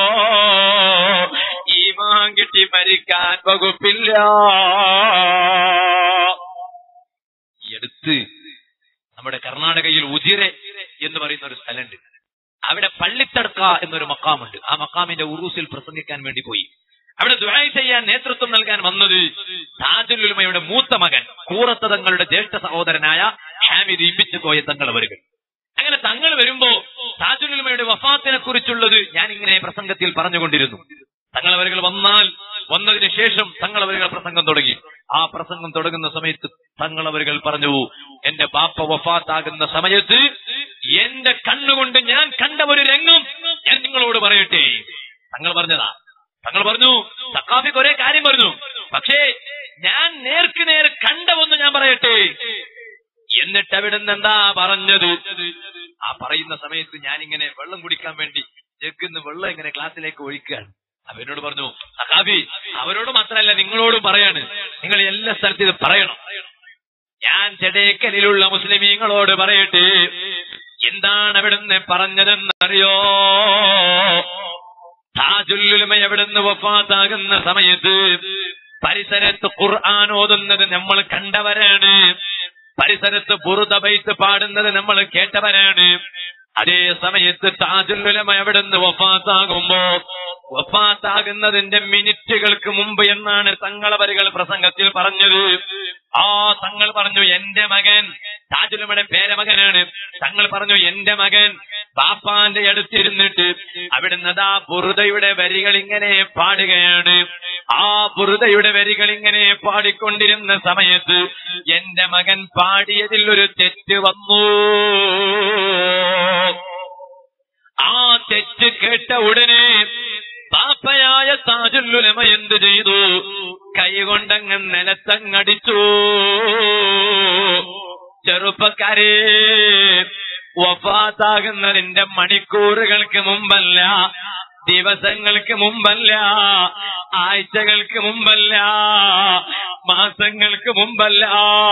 ഈമാൻ കിട്ടി മരിക്കാൻ വകുപ്പില്ല ഈ അടുത്ത് നമ്മുടെ കർണാടകയിൽ ഉജിരെ എന്ന് പറയുന്ന ഒരു സ്ഥലമുണ്ട് അവിടെ പള്ളിത്തടക്ക എന്നൊരു മക്കാമുണ്ട് ആ മക്കാമിന്റെ ഉറൂസിൽ പ്രസംഗിക്കാൻ വേണ്ടി പോയി അവിടെ ദുആ ചെയ്യാൻ നേതൃത്വം നൽകാൻ വന്നത് താജുൽ ഉലമയുടെ മൂത്ത മകൻ കൂറത്ത തങ്ങളുടെ ജ്യേഷ്ഠ സഹോദരനായ ഹാമിദ് ഇമ്പിച്ച് കോയ തങ്ങൾ അവരുകൾ അങ്ങനെ തങ്ങൾ വരുമ്പോ താജുൽ ഉലമയുടെ വഫാത്തിനെ കുറിച്ചുള്ളത് ഞാൻ ഇങ്ങനെ പ്രസംഗത്തിൽ പറഞ്ഞുകൊണ്ടിരുന്നു തങ്ങൾ അവരുകൾ വന്നാൽ വന്നതിന് ശേഷം തങ്ങൾ അവരുകൾ പ്രസംഗം തുടങ്ങി ആ പ്രസംഗം തുടങ്ങുന്ന സമയത്ത് തങ്ങൾ അവരുകൾ പറഞ്ഞു എന്റെ ബാപ്പ വഫാത്താകുന്ന സമയത്ത് എന്റെ കണ്ണുകൊണ്ട് ഞാൻ കണ്ട ഒരു രംഗം ഞാൻ നിങ്ങളോട് പറയട്ടെ തങ്ങൾ പറഞ്ഞതാ തങ്ങൾ പറഞ്ഞു സക്കാഫി കുറെ കാര്യം പറഞ്ഞു പക്ഷേ ഞാൻ നേർക്ക് നേർ കണ്ട ഒന്ന് ഞാൻ പറയട്ടെ എന്നിട്ട് അവിടുന്ന് എന്താ പറഞ്ഞത് ആ പറയുന്ന സമയത്ത് ഞാനിങ്ങനെ വെള്ളം കുടിക്കാൻ വേണ്ടി ജഗ്ഗിന്ന് വെള്ളം ഇങ്ങനെ ക്ലാസ്സിലേക്ക് ഒഴിക്കുകയാണ് അവനോട് പറഞ്ഞു സഖാബി അവരോട് മാത്രമല്ല നിങ്ങളോടും പറയാണ് നിങ്ങൾ എല്ലാ സ്ഥലത്തും ഇത് പറയണം ഞാൻ ചെടേക്കലിലുള്ള മുസ്ലിമീങ്ങളോട് പറയട്ടെ എന്താണ് അവിടുന്ന് പറഞ്ഞതെന്നറിയോ താജുല്ലുലമ എവിടുന്ന് വഫാത്താകുന്ന സമയത്ത് പരിസരത്ത് ഖുർആൻ ഓതുന്നത് നമ്മൾ കണ്ടവരാണ് പരിസരത്ത് ബുറുദ ബൈത്ത് പാടുന്നത് നമ്മൾ കേട്ടവരാണ് അതേ സമയത്ത് താജുല്ലുലമ എവിടുന്ന് വഫാത്താകുമ്പോ വഫാത്താകുന്നതിന്റെ മിനിറ്റുകൾക്ക് മുമ്പ് എന്നാണ് തങ്ങളവരുകൾ പ്രസംഗത്തിൽ പറഞ്ഞത് ആ തങ്ങൾ പറഞ്ഞു എന്റെ മകൻ താജുലമയുടെ പേരമകനാണ് തങ്ങൾ പറഞ്ഞു എന്റെ മകൻ പാപ്പാന്റെ അടുത്തിരുന്നിട്ട് അവിടുന്ന് ആ ബുറുദയുടെ വരികൾ ഇങ്ങനെ പാടുകയാണ് ആ ബുറുദയുടെ വരികൾ ഇങ്ങനെ പാടിക്കൊണ്ടിരുന്ന സമയത്ത് എന്റെ മകൻ പാടിയതിൽ ഒരു തെറ്റ് വന്നു ആ തെറ്റ് കേട്ട ഉടനെ പാപ്പയായ താജുല്ലുലമ എന്ത് ചെയ്തു കൈകൊണ്ടങ്ങ് നിലത്തങ്ങടിച്ചു ചെറുപ്പക്കാരെ വഫാത്താകുന്നതിന്റെ മണിക്കൂറുകൾക്ക് മുമ്പല്ല ദിവസങ്ങൾക്ക് മുമ്പല്ല ആഴ്ചകൾക്ക് മുമ്പല്ല മാസങ്ങൾക്ക് മുമ്പല്ല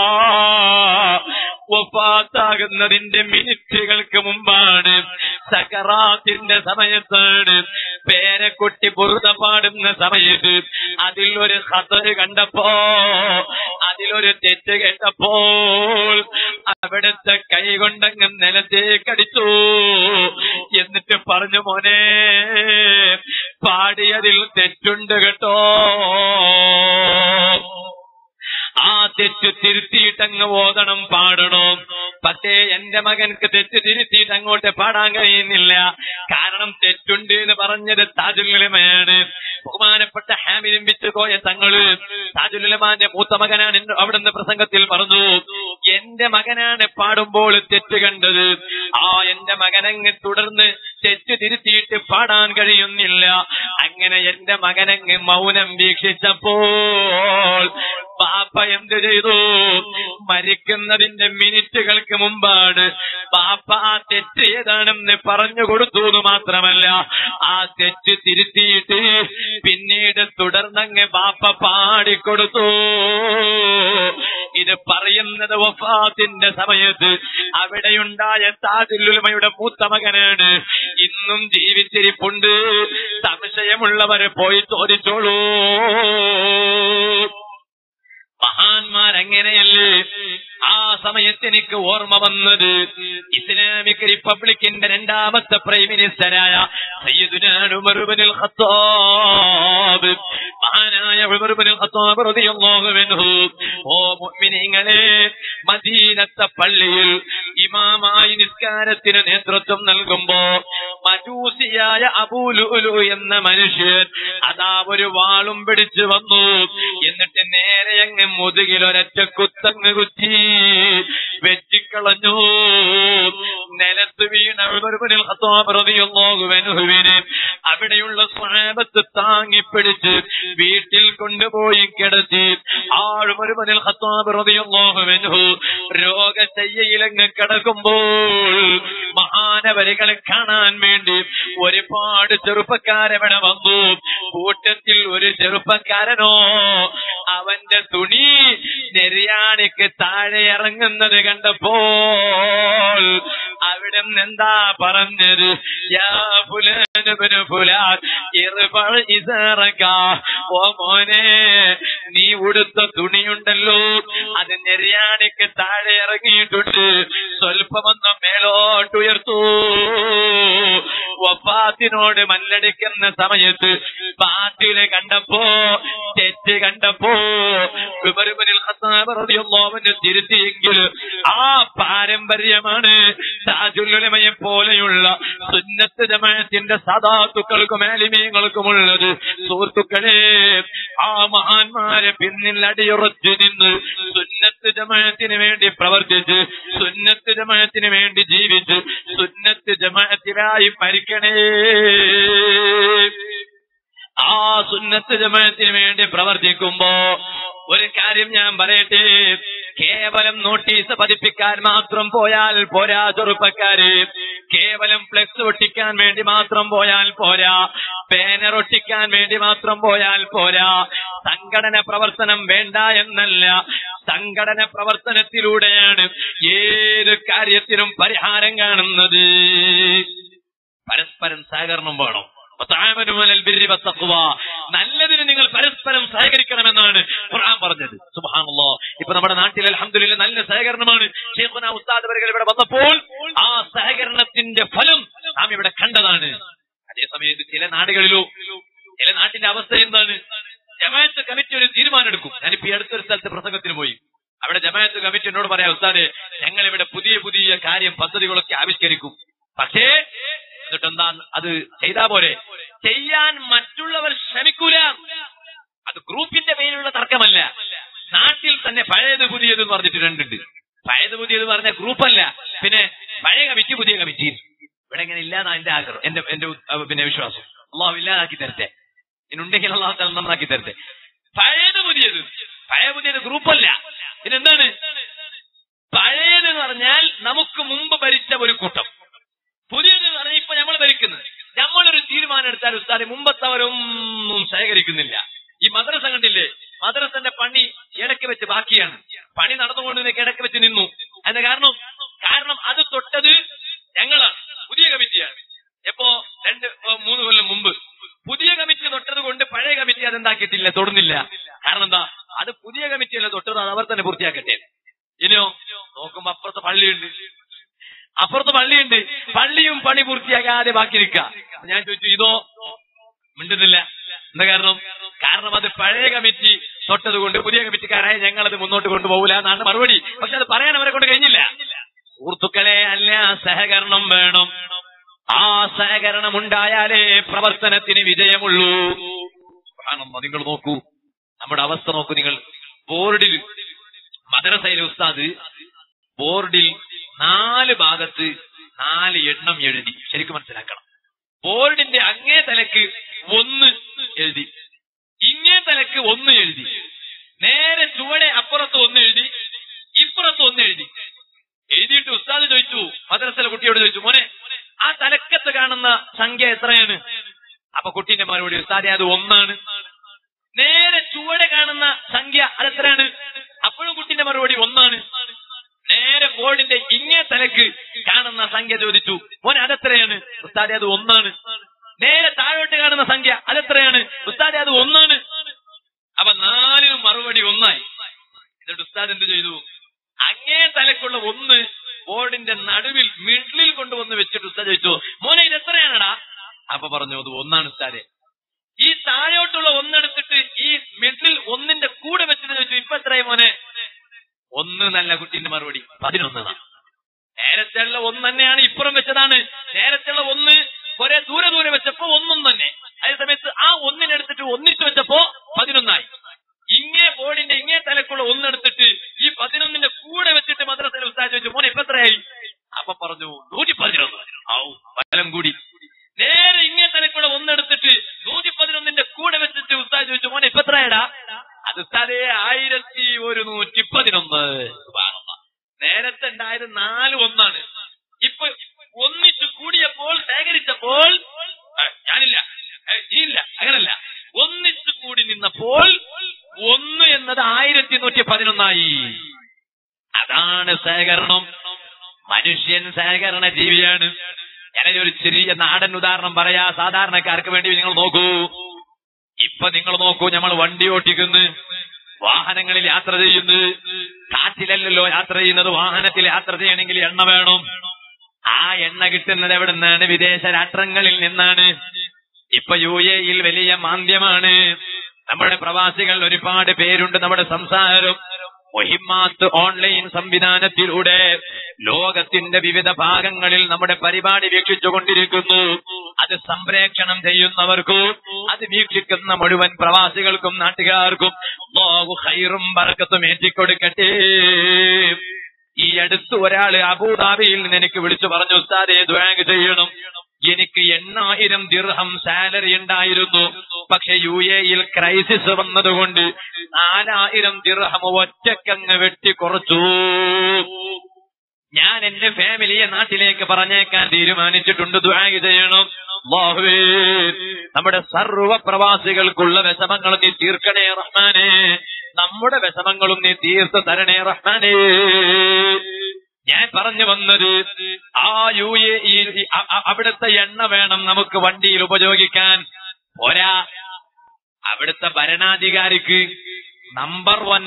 വഫാത്താകുന്നതിന്റെ മിനിറ്റുകൾക്ക് മുമ്പാണ് സകറാത്തിന്റെ സമയത്താണ് പേരക്കുട്ടി പൊറുത പാടുന്ന സമയത്ത് അതിൽ ഒരു ഹതറ് കണ്ടപ്പോ അതിലൊരു തെറ്റ് കേട്ടപ്പോൾ അവിടുത്തെ കൈ കൊണ്ടങ്ങ് നിലത്തേക്കടിച്ചു എന്നിട്ട് പറഞ്ഞു മോനെ പാടിയതിൽ തെറ്റുണ്ട് കേട്ടോ ആ തെറ്റ് തിരുത്തിയിട്ടങ്ങ് ഓതണം പാടണം പക്ഷേ എന്റെ മകൻക്ക് തെറ്റ് തിരുത്തിയിട്ട് അങ്ങോട്ട് പാടാൻ കഴിയുന്നില്ല കാരണം തെറ്റുണ്ട് എന്ന് പറഞ്ഞത് താജുലുലമയാണ് ബഹുമാനപ്പെട്ട ഹാമിലും വിറ്റുകോയ തങ്ങള് താജുലുലമാന്റെ മൂത്ത മകനാണ് എന്ന് അവിടുന്ന് പ്രസംഗത്തിൽ പറഞ്ഞു എന്റെ മകനാണ് പാടുമ്പോൾ തെറ്റ് കണ്ടത് ആ എന്റെ മകനങ്ങ് തുടർന്ന് തെറ്റ് തിരുത്തിയിട്ട് പാടാൻ കഴിയുന്നില്ല അങ്ങനെ എന്റെ മകനങ്ങ് മൗനം വീക്ഷിച്ചപ്പോൾ പാപ്പ എന്ത് ചെയ്തു മരിക്കുന്നതിന്റെ മിനിറ്റുകൾക്ക് മുമ്പാണ് പാപ്പ ആ തെറ്റ് ഏതാണെന്ന് പറഞ്ഞു കൊടുത്തു എന്ന് മാത്രമല്ല ആ തെറ്റ് തിരുത്തിയിട്ട് പിന്നീട് തുടർന്നങ്ങ് പാപ്പ പാടിക്കൊടുത്തു ഇത് പറയുന്നത് വഫാത്തിന്റെ സമയത്ത് അവിടെയുണ്ടായ താജുല്ലുമയുടെ മൂത്ത മകനാണ് ഇന്നും ജീവിച്ചിരിപ്പുണ്ട് സംശയമുള്ളവരെ പോയി ചോദിച്ചോളൂ മഹാന്മാരെങ്ങനെയല്ലേ ആ സമയത്ത് എനിക്ക് ഓർമ്മ വന്നത് ഇസ്ലാമിക് റിപ്പബ്ലിക്കിന്റെ രണ്ടാമത്തെ പ്രൈം മിനിസ്റ്ററായ സയ്യിദുനാ ഉമർ ഇബ്നുൽ ഖത്താബ് മഹാനായ ഉമർ ഇബ്നുൽ ഖത്താബ് റളിയല്ലാഹു അൻഹു ഓ മുഅ്മിനീങ്ങളെ മദീനത്തെ പള്ളിയിൽ ഇമാമായി നിസ്കാരത്തിന് നേതൃത്വം നൽകുമ്പോ മജൂസിയായ അബൂലുലു എന്ന മനുഷ്യൻ അതാ ഒരു വാളും പിടിച്ചു വന്നു എന്നിട്ട് നേരെ അങ്ങ് മുതുകിൽ ഒരൊറ്റ കുത്തങ്ങ് കുത്തി വെച്ചിക്കളഞ്ഞു നിലത്ത് വീണ ഉമറുബ്നുൽ ഖത്താബ് റളിയല്ലാഹു അൻഹുവിനെ അവിടെയുള്ള സ്വഹാബത്ത് താങ്ങിപ്പിടിച്ച് വീട്ടിൽ കൊണ്ടുപോയി കിടത്തി ആഴുമരുമനിൽ ഖത്താബ് റളിയല്ലാഹു അൻഹു രോഗശയ്യയിലങ്ങ് കിടക്കുമ്പോൾ മഹാനവരികളെ കാണാൻ വേണ്ടി ഒരുപാട് ചെറുപ്പക്കാരവിടെ വന്നു കൂട്ടത്തിൽ ഒരു ചെറുപ്പക്കാരനോ അവന്റെ തുണി നെരിയാണിക്ക് താഴെ ഇറങ്ങുന്നത് കണ്ടപ്പോൾ അവിടെ എന്താ പറഞ്ഞത് യാ ഫുലാനുബിന് ഫുലാൻ ഇർഫഅ ഇസാറക ഓ മോനെ നീ ഉടുത്ത തുണിയുണ്ടല്ലോ അത് നെരിയാണിക്ക് താഴെ ഇറങ്ങിയിട്ടുണ്ട് സ്വല്പമൊന്ന് മേലോട്ടുയർത്തു വഫാത്തിനോട് മല്ലടിക്കുന്ന സമയത്ത് പാട്ടില് കണ്ടപ്പോ തെറ്റ് കണ്ടപ്പോ ഉമറുബനിൽ ഖത്താബ് റളിയല്ലാഹു അൻഹു തിരുത്തിയെങ്കിൽ ആ പാരമ്പര്യമാണ് താജുല്ലുലമയെ പോലെയുള്ള സുന്നത്ത് ജമാഅത്തിന്റെ സദാത്തുക്കൾക്കും ആലിമീങ്ങൾക്കുമുള്ളത് സുഹൃത്തുക്കളെ ആ മഹാന്മാരെ പിന്നിൽ അടിയുറച്ചു നിന്ന് സുന്നത്ത് ജമാഅത്തിന് വേണ്ടി പ്രവർത്തിച്ച് സുന്നത്ത് ജമാഅത്തിന് വേണ്ടി ജീവിച്ച് സുന്നത്ത് ജമാഅത്തിനായി മരിക്കണേ ആ സുന്നത്ത് ജമാഅത്തിന് വേണ്ടി പ്രവർത്തിക്കുമ്പോ ഒരു കാര്യം ഞാൻ പറയട്ടെ കേവലം നോട്ടീസ് പതിപ്പിക്കാൻ മാത്രം പോയാൽ പോരാ ചെറുപ്പക്കാര് കേവലം ഫ്ലെക്സ് ഒട്ടിക്കാൻ വേണ്ടി മാത്രം പോയാൽ പോരാ ബാനർ ഒട്ടിക്കാൻ വേണ്ടി മാത്രം പോയാൽ പോരാ സംഘടന പ്രവർത്തനം വേണ്ട എന്നല്ല സംഘടന പ്രവർത്തനത്തിലൂടെയാണ് ഏത് കാര്യത്തിനും പരിഹാരം കാണുന്നത് പരസ്പരം സഹകരണം വേണം വതആമനുമലൽ ബിർരി വത്തഖ്വ. നല്ലതിന് നിങ്ങൾ പരസ്പരം സഹകരിക്കണമെന്നാണ് ഖുർആൻ പറഞ്ഞത് സുബ്ഹാനല്ലാഹ് ഇപ്പൊ നമ്മുടെ നാട്ടിൽ അൽഹംദുലില്ലാ നല്ല സഹകരണമാണ് ഷെയ്ഖുന ഉസ്താദ് അവர்கள் ഇവിടെ വന്നപ്പോൾ ആ സഹകരണത്തിന്റെ ഫലം നാം ഇവിടെ കണ്ടതാണ് അതേ സമയത്ത് ചില നാടുകളിലോ ചില നാട്ടിന്റെ അവസ്ഥ എന്താണ് ജമാഅത്ത് കമ്മിറ്റി ഒരു തീരുമാനം എടുക്കും ഞാനിപ്പോ ഈ അടുത്തൊരു സ്ഥലത്ത് പ്രസംഗത്തിന് പോയി അവിടെ ജമാഅത്ത് കമ്മിറ്റി എന്നോട് പറയാം ഉസ്താദെ ഞങ്ങൾ ഇവിടെ പുതിയ പുതിയ കാര്യം പദ്ധതികളൊക്കെ ആവിഷ്കരിക്കും പക്ഷേ എന്നിട്ടെന്താ അത് ചെയ്താ പോരെ ചെയ്യാൻ മറ്റുള്ളവർ ശ്രമിക്കൂല അത് ഗ്രൂപ്പിന്റെ പേരിലുള്ള തർക്കമല്ല നാട്ടിൽ തന്നെ പഴയത് പുതിയത് എന്ന് പറഞ്ഞിട്ട് രണ്ടുണ്ട് പഴയത് പുതിയത് പറഞ്ഞ ഗ്രൂപ്പല്ല പിന്നെ പഴയ കമ്മിറ്റി പുതിയ കമ്മിറ്റി ഇവിടെ ഇങ്ങനെ ഇല്ലാന്നാ എന്റെ ആഗ്രഹം എന്റെ എന്റെ ഉ- അഹ് പിന്നെ വിശ്വാസം അള്ളാഹു ഇല്ലാതാക്കി തരട്ടെ ഇനുണ്ടെങ്കിൽ അള്ളാഹു തആല നന്നാക്കി തരട്ടെ പഴയത് പുതിയത് പഴയ പുതിയത് ഗ്രൂപ്പല്ല പിന്നെന്താണ് പഴയത് എന്ന് പറഞ്ഞാൽ നമുക്ക് മുമ്പ് ഭരിച്ച ഒരു കൂട്ടം പുതിയത് എന്ന് പറഞ്ഞാൽ ഇപ്പൊ നമ്മൾ ഭരിക്കുന്നത് നമ്മളൊരു തീരുമാനം എടുത്താൽ ഉസ്താദെ മുമ്പത്തവരൊന്നും സഹകരിക്കുന്നില്ല ഈ മദ്രസ കണ്ടില്ലേ മദ്രസന്റെ പണി ഇടയ്ക്ക് വെച്ച് ബാക്കിയാണ് പണി നടന്നുകൊണ്ട് നിൽക്കെ ഇടയ്ക്ക് വെച്ച് നിന്നു അതിന്റെ കാരണം കാരണം അത് തൊട്ടത് ഞങ്ങളാണ് പുതിയ കമ്മിറ്റിയാണ് എപ്പോ രണ്ട് ഓ, മൂന്ന് കൊല്ലം മുമ്പ് പുതിയ കമ്മിറ്റി തൊട്ടത് കൊണ്ട് പഴയ കമ്മിറ്റി അതെന്താക്കിയിട്ടില്ല തൊടുന്നില്ല കാരണം എന്താ അത് പുതിയ കമ്മിറ്റിയല്ല തൊട്ടത് അത് അവർ തന്നെ പൂർത്തിയാക്കട്ടെ ഇനിയോ നോക്കുമ്പോ അപ്പുറത്ത് പള്ളിയുണ്ട് അപ്പുറത്ത് പള്ളിയുണ്ട് പള്ളിയും പണി പൂർത്തിയാക്കാതെ ബാക്കി നിൽക്കുക ഞാൻ ചോദിച്ചു ഇതോ മിണ്ടുന്നില്ല എന്താ കാരണം കാരണം അത് പഴയ കമ്മിറ്റി തൊട്ടത് കൊണ്ട് പുതിയ കമ്മിറ്റിക്കാരായ ഞങ്ങൾ അത് മുന്നോട്ട് കൊണ്ടുപോകില്ല എന്നാണ് മറുപടി പക്ഷെ അത് പറയാൻ അവരെ കൊണ്ട് കഴിഞ്ഞില്ല സുഹൃത്തുക്കളെ അല്ല സഹകരണം വേണം ആ സഹകരണം ഉണ്ടായാലേ പ്രവർത്തനത്തിന് വിജയമുള്ളൂ സുബ്ഹാനല്ലാഹ്, നിങ്ങൾ നോക്കൂ നമ്മുടെ അവസ്ഥ നോക്കൂ നിങ്ങൾ ബോർഡിൽ മദ്രസയിലെ ഉസ്താദ് ബോർഡിൽ നാല് ഭാഗത്ത് നാല് എണ്ണം എഴുതി ശരിക്കും മനസ്സിലാക്കണം ബോർഡിന്റെ അങ്ങേ തലക്ക് ഒന്ന് എഴുതി ഇങ്ങേ തലക്ക് ഒന്ന് എഴുതി നേരെ ചുവടെ അപ്പുറത്ത് ഒന്ന് എഴുതി ഇപ്പുറത്ത് ഒന്ന് എഴുതി എഴുതിയിട്ട് ഉസ്താദ് ചോദിച്ചു മദ്രസയിലെ കുട്ടിയോട് ചോദിച്ചു മോനെ ആ തലക്കത്ത് കാണുന്ന സംഖ്യ എത്രയാണ് അപ്പൊ കുട്ടീന്റെ മറുപടി ഉസ്താദെ അത് ഒന്നാണ് നേരെ ചുവടെ കാണുന്ന സംഖ്യ അതെത്രയാണ് അപ്പോഴും കുട്ടിന്റെ മറുപടി ഒന്നാണ് നേരെ ബോർഡിന്റെ ഇങ്ങേ തലക്ക് കാണുന്ന സംഖ്യ ചോദിച്ചു മോനെ അതെത്രയാണ് ഉസ്താദെ അത് ഒന്നാണ് നേരെ താഴോട്ട് കാണുന്ന സംഖ്യ അതെത്രയാണ് ഉസ്താദെ അത് ഒന്നാണ് അപ്പൊ നാലിനും മറുപടി ഒന്നായി എന്നിട്ട് ഉസ്താദ് എന്ത് ചെയ്തു അങ്ങേ തലക്കുള്ള ഒന്ന് ബോർഡിന്റെ നടുവിൽ മിഡിലിൽ കൊണ്ടുവന്ന് വെച്ചിട്ട് ഉസ്താദ് ചോദിച്ചു മോനെ ഇത് എത്രയാണടാ അപ്പൊ പറഞ്ഞു അത് ഒന്നാണ് ഉസ്താദെ ഈ താഴോട്ടുള്ള ഒന്നെടുത്തിട്ട് ഈ മിഡിൽ ഒന്നിന്റെ കൂടെ വെച്ചിട്ട് ചോദിച്ചു ഇപ്പൊ എത്രയായി മോനെ ഒന്ന് പതിനൊന്നല്ല കുട്ടിന്റെ മറുപടി പതിനൊന്നാണ് നേരത്തെ ഉള്ള ഒന്ന് തന്നെയാണ് ഇപ്പുറം വെച്ചതാണ് നേരത്തെ ഉള്ള ഒന്ന് കുറെ ദൂരെ ദൂരെ വെച്ചപ്പോ ഒന്നും തന്നെ അതേ സമയത്ത് ആ ഒന്നിനെടുത്തിട്ട് ഒന്നിച്ചു വെച്ചപ്പോ പതിനൊന്നായി ഇങ്ങേ ബോർഡിന്റെ ഇങ്ങേ തലക്കുള്ള ഒന്നെടുത്തിട്ട് ഈ പതിനൊന്നിന്റെ കൂടെ വെച്ചിട്ട് മദ്രസയിൽ ഉസ്താദ് ചോദിച്ചു മോനെ ഇപ്പൊ എത്രയായി അപ്പൊ പറഞ്ഞു നൂറ്റി പതിനൊന്ന് ഔ ഫലം കൂടി നേരെ ഇങ്ങേ തലക്കുള്ള ഒന്നെടുത്തിട്ട് നൂറ്റി പതിനൊന്നിന്റെ കൂടെ വെച്ചിട്ട് ഉസ്താദ് ചോദിച്ചു മോനെ ഇപ്പൊ എത്രയാടാ അത് ഉസ്താദേ ആയിരത്തി ഒരു നൂറ്റി പതിനൊന്ന് സുബ്ഹാനല്ലാഹ്. നേരത്തെ ഉണ്ടായത് നാല് ഒന്നാണ് ഇപ്പൊ ഒന്നിച്ചു കൂടിയപ്പോൾ ശേഖരിച്ചപ്പോൾ ആ, ഞാനില്ല ഏ, നീയില്ല അങ്ങനല്ല ഒന്നിച്ചു കൂടി നിന്നപ്പോൾ ഒന്ന് എന്നത് ആയിരത്തി നൂറ്റി പതിനൊന്നായി അതാണ് ശേഖരണം മനുഷ്യൻ ശേഖരണ ജീവിയാണ് ഞാനൊരു ഒരു ചെറിയ നാടൻ ഉദാഹരണം പറയാ സാധാരണക്കാർക്ക് വേണ്ടി നിങ്ങൾ നോക്കൂ ഇപ്പൊ നിങ്ങൾ നോക്കൂ നമ്മൾ വണ്ടി ഓട്ടിക്കുന്നു വാഹനങ്ങളിൽ യാത്ര ചെയ്യുന്നു കാറ്റിലല്ലല്ലോ യാത്ര ചെയ്യുന്നത് വാഹനത്തിൽ യാത്ര ചെയ്യണമെങ്കിൽ എണ്ണ വേണം ആ എണ്ണ കിട്ടുന്നത് എവിടെ നിന്നാണ് വിദേശ രാഷ്ട്രങ്ങളിൽ നിന്നാണ് ഇപ്പൊ യു എയിൽ വലിയ മാന്ദ്യമാണ് നമ്മുടെ പ്രവാസികൾ ഒരുപാട് പേരുണ്ട് നമ്മുടെ സംസാരം മൊഹിമാത്ത് ഓൺലൈൻ സംവിധാനത്തിലൂടെ ലോകത്തിന്റെ വിവിധ ഭാഗങ്ങളിൽ നമ്മുടെ പരിപാടി വീക്ഷിച്ചുകൊണ്ടിരിക്കുന്നു അത് സംപ്രേക്ഷണം ചെയ്യുന്നവർക്കും അത് വീക്ഷിക്കുന്ന മുഴുവൻ പ്രവാസികൾക്കും നാട്ടുകാർക്കും അല്ലാഹു ഖൈറും ബറക്കത്തും ഏറ്റിക്കൊടുക്കട്ടെ ഈ അടുത്ത് ഒരാള് അബുദാബിയിൽ നിന്ന് എനിക്ക് വിളിച്ചു പറഞ്ഞു ഉസ്താദെ ദ്വാഗ് ചെയ്യണം എനിക്ക് എണ്ണായിരം ദിർഹം സാലറി ഉണ്ടായിരുന്നു പക്ഷെ യു എയിൽ ക്രൈസിസ് വന്നതുകൊണ്ട് നാലായിരം ദിർഹം ഒറ്റക്കങ്ങ് വെട്ടി കുറച്ചു ഞാൻ എന്റെ ഫാമിലിയെ നാട്ടിലേക്ക് പറഞ്ഞേക്കാൻ തീരുമാനിച്ചിട്ടുണ്ട് ദ്വാഗ് ചെയ്യണം അല്ലാഹുവേ, നമ്മുടെ സർവ പ്രവാസികൾക്കുള്ള വിഷമങ്ങൾ നീ തീർക്കണേ റഹ്മാനെ നമ്മുടെ വിഷമങ്ങളും നീ തീർത്ത് തരണേ റഹ്മാനേ ഞാൻ പറഞ്ഞു വന്നത് ആ യു എ ഈ അ- അ- അവിടുത്തെ എണ്ണ വേണം നമുക്ക് വണ്ടിയിൽ ഉപയോഗിക്കാൻ പോരാ അവിടുത്തെ ഭരണാധികാരിക്ക് നമ്പർ വൺ